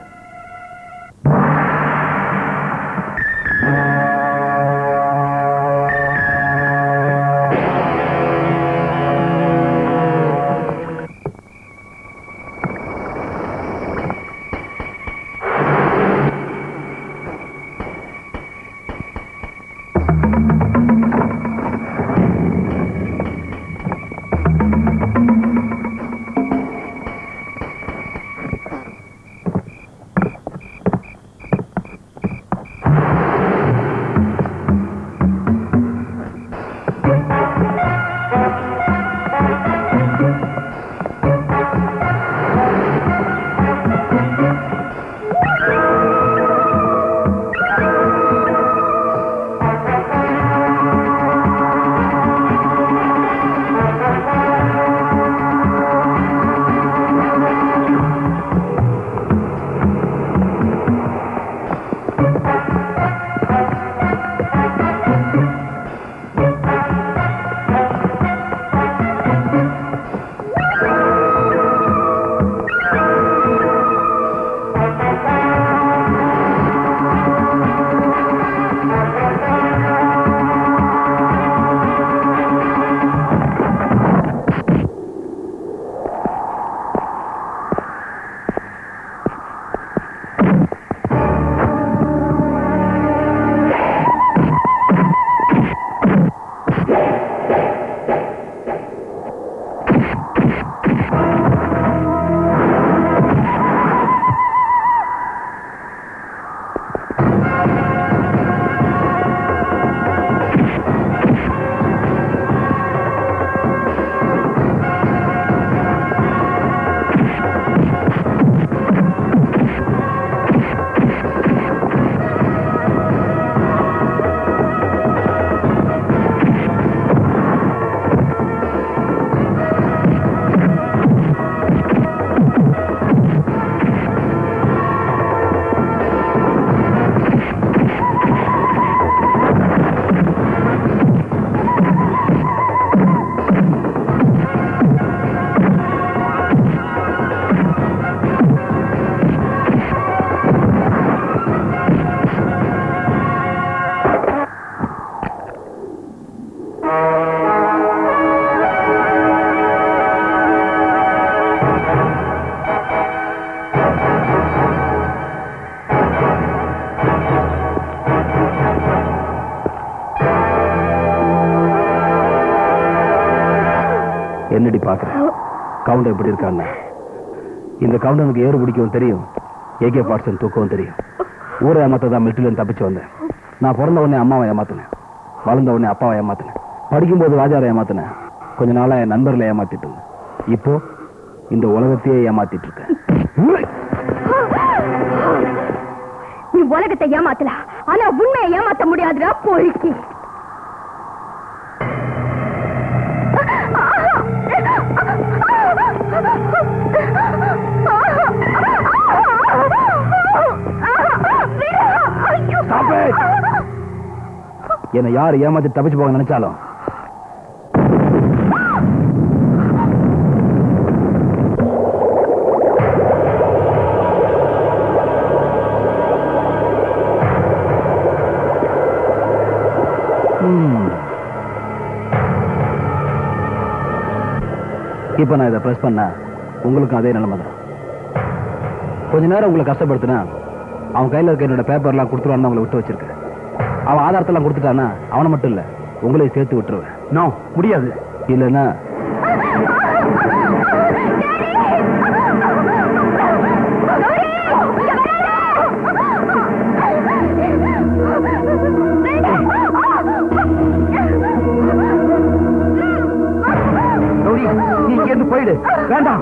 என்னடி பாக்குற கவுண்டர் எப்படி இருக்கான்னு இந்த கவுண்டனுக்கு ஏறு பிடிக்கவும் தெரியும் ஏகே பாட்சன் தூக்கவும் தெரியும் ஊரை ஏமாத்த தான் மிலிட்டரியில தப்பிச்சு வந்தேன் நான் பிறந்த உடனே அம்மாவை ஏமாத்தினேன் வளர்ந்த உடனே அப்பாவை ஏமாத்தினேன் படிக்கும்போது வாஜாரை ஏமாத்தினேன் கொஞ்ச நாளா என் நண்பர்களை ஏமாத்திட்டு இருந்தேன் இப்போ இந்த உலகத்தையே ஏமாத்திட்டு இருக்கேன் நீ உலகத்தை ஏமாத்தலாம் ஆனா உண்மையை ஏமாத்த முடியாதுடா பொறுக்கி Stop it! என்னை யார் ஏமாத்தி தப்பிச்சு போக நினைச்சாலும் ம். இப்ப நான் இதை பிரஸ் பண்ணா உங்களுக்கும் அதே நிலைமை தான் கொஞ்ச நேரம் உங்களை கஷ்டப்படுத்தினா அவன் கையில இருக்க என்னோட பேப்பர்லாம் கொடுத்துருவான்னு உங்களை விட்டு வச்சிருக்கேன் அவன் ஆதாரத்தெல்லாம் கொடுத்துட்டானா அவனை மட்டும் இல்ல உங்களையும் சேர்த்து விட்டுருவேன் நோ முடியாது இல்லைன்னா கௌரி நீ இங்க இருந்து போயிடு வேண்டாம்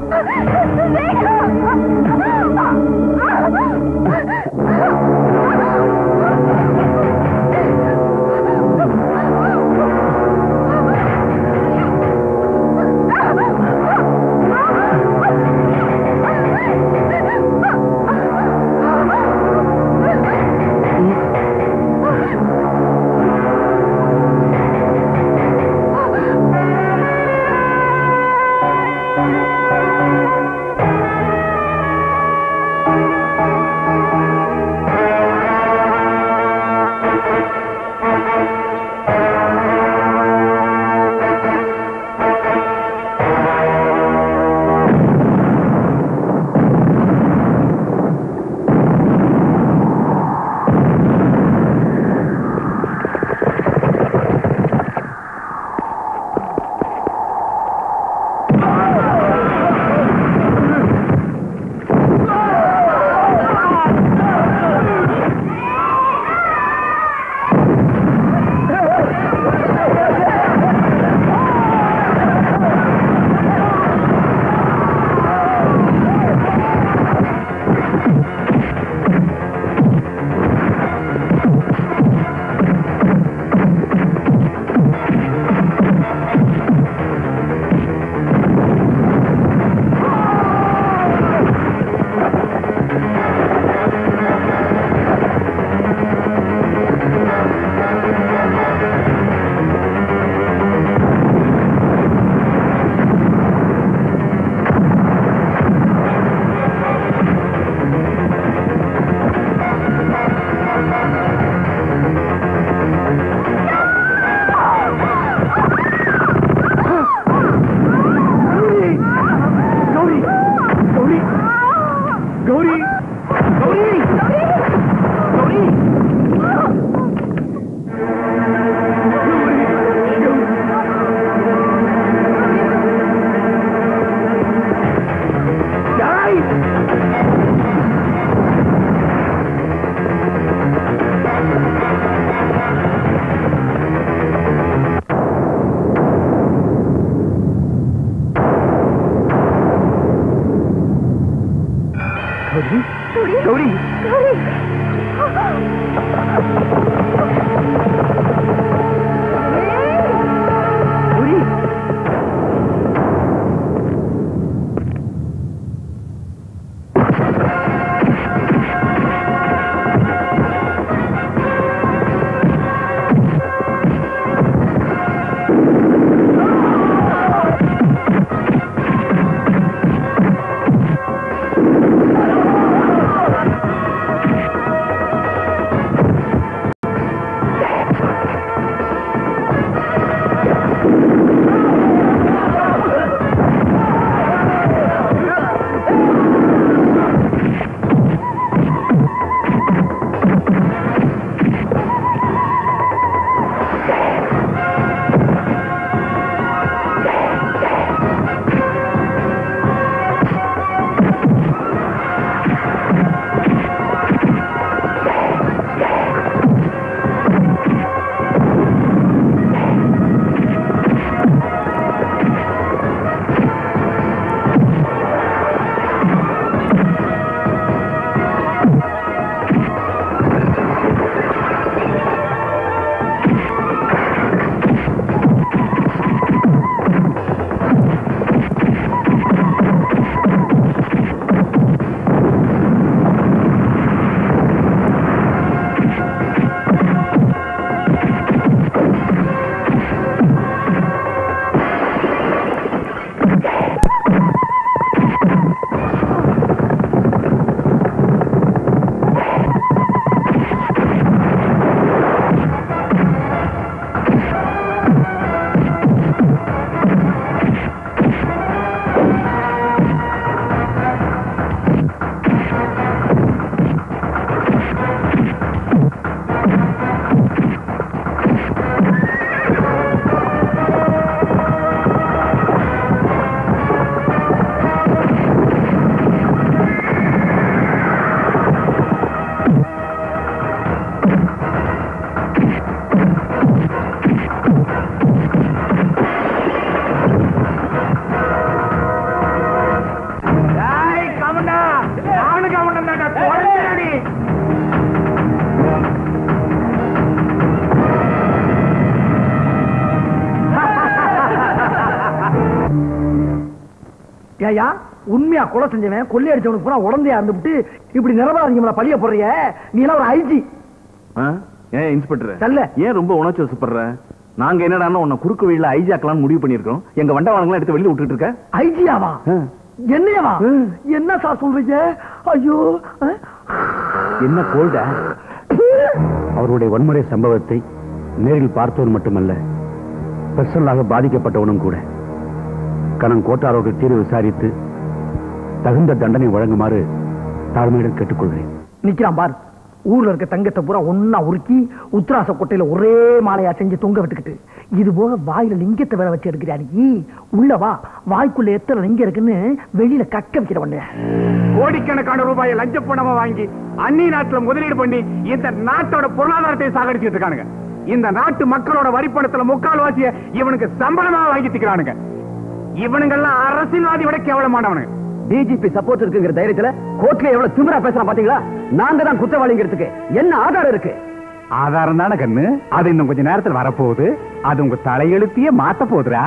ஏயா உண்மையா கொலை செஞ்சவன் கொள்ளை அடிச்சவனுக்கு பூரா உடந்தையா இருந்துட்டு இப்படி நிரபராதிங்கள பழிய போடுறிய நீ எல்லாம் ஒரு ஐஜி ஏன் இன்ஸ்பெக்டர் சொல்ல. ஏன் ரொம்ப உணர்ச்சி வசப்படுற நாங்க என்னடான்னா உன்னை குறுக்கு வழியில ஐஜாக்கலாம்னு முடிவு பண்ணிருக்கோம் எங்க வண்டவாளங்களாம் எடுத்து வெளியில விட்டுட்டு இருக்க ஐஜியாவா என்னையவா என்ன சார் சொல்றீங்க ஐயோ ஆ? என்ன கோல்டா அவருடைய வன்முறை சம்பவத்தை நேரில் பார்த்தவன் மட்டுமல்ல பர்சனலாக பாதிக்கப்பட்டவனும் கூட கணன் கோட்டாரோடு தீர்வு விசாரித்து தகுந்த தண்டனை வழங்குமாறு தாழ்மையுடன் கேட்டுக்கொள்கிறேன் நிக்கிறான் பார் ஊர்ல இருக்க தங்கத்தை பூரா ஒன்னா உருக்கி உத்தராச கொட்டையில ஒரே மாலையா செஞ்சு தொங்க விட்டுக்கிட்டு இது போக வாயில லிங்கத்தை வேற வச்சு எடுக்கிறியா நீ உள்ள வா வாய்க்குள்ள எத்தனை லிங்கம் இருக்குன்னு வெளியில கக்க வைக்கிற பண்ண கோடிக்கணக்கான ரூபாயை லஞ்ச பணமா வாங்கி அந்நிய நாட்டுல முதலீடு பண்ணி இந்த நாட்டோட பொருளாதாரத்தை சாகடிச்சிட்டு இருக்கானுங்க இந்த நாட்டு மக்களோட வரிப்பணத்துல முக்கால்வாசிய இவனுக்கு சம்பளமா வாங்கி திக்கிறானுங்க இவனுங்கெல்லாம் அரசியல்வாதி விட கேவலமானவனுங்க டிஜிபி சப்போர்ட் இருக்குங்கிற தைரியத்துல கோர்ட்ல எவ்வளவு திமிரா பேசுறான் பாத்தீங்களா நாங்க தான் குற்றவாளிங்கிறதுக்கு என்ன ஆதாரம் இருக்கு ஆதாரம் தானே கண்ணு அது இன்னும் கொஞ்ச நேரத்துல வரப்போகுது அது உங்க தலையெழுத்தியே மாத்த போகுதுரா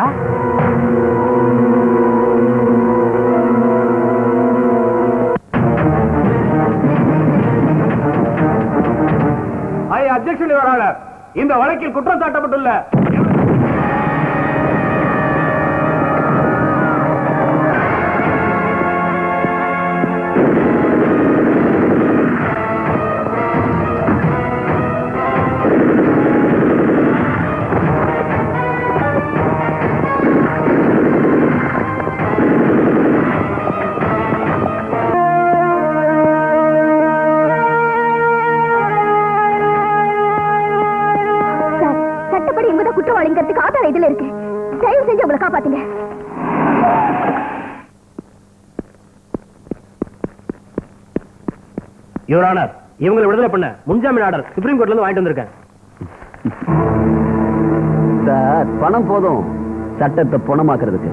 ஐ அப்ஜெக்ஷன் யுவர் இந்த வழக்கில் குற்றம் சாட்டப்பட்டுள்ள சார் சட்டப்படி இவங்க தான் குற்றவாளிங்கிறதுக்கு ஆதாரம் இதுல இருக்கு தயவு செஞ்சு உங்களை காப்பாத்துங்க யுவர் ஆனர் இவங்களை விடுதலை பண்ண முன்ஜாமீன் ஆர்டர் சுப்ரீம் கோர்ட்ல இருந்து வாங்கிட்டு வந்திருக்கேன் சார் பணம் போதும் சட்டத்தை பணமாக்குறதுக்கு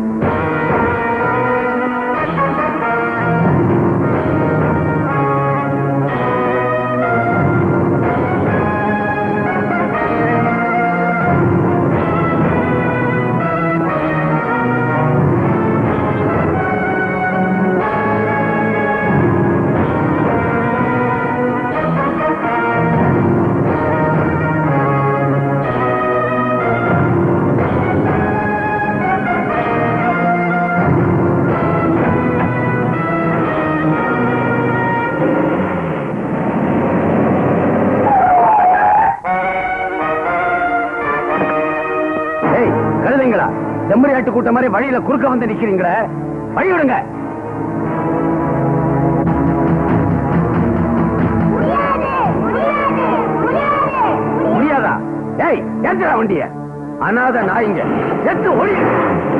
ஏய் கழுதைங்களா செம்மறி ஆட்டு கூட்ட மாதிரி வழியில குறுக்க வந்து நிக்கிறீங்களே வழி விடுங்க முடியாதா ஏய் ஏத்துடா வண்டிய அனாத நாய்ங்க எத்து ஒளி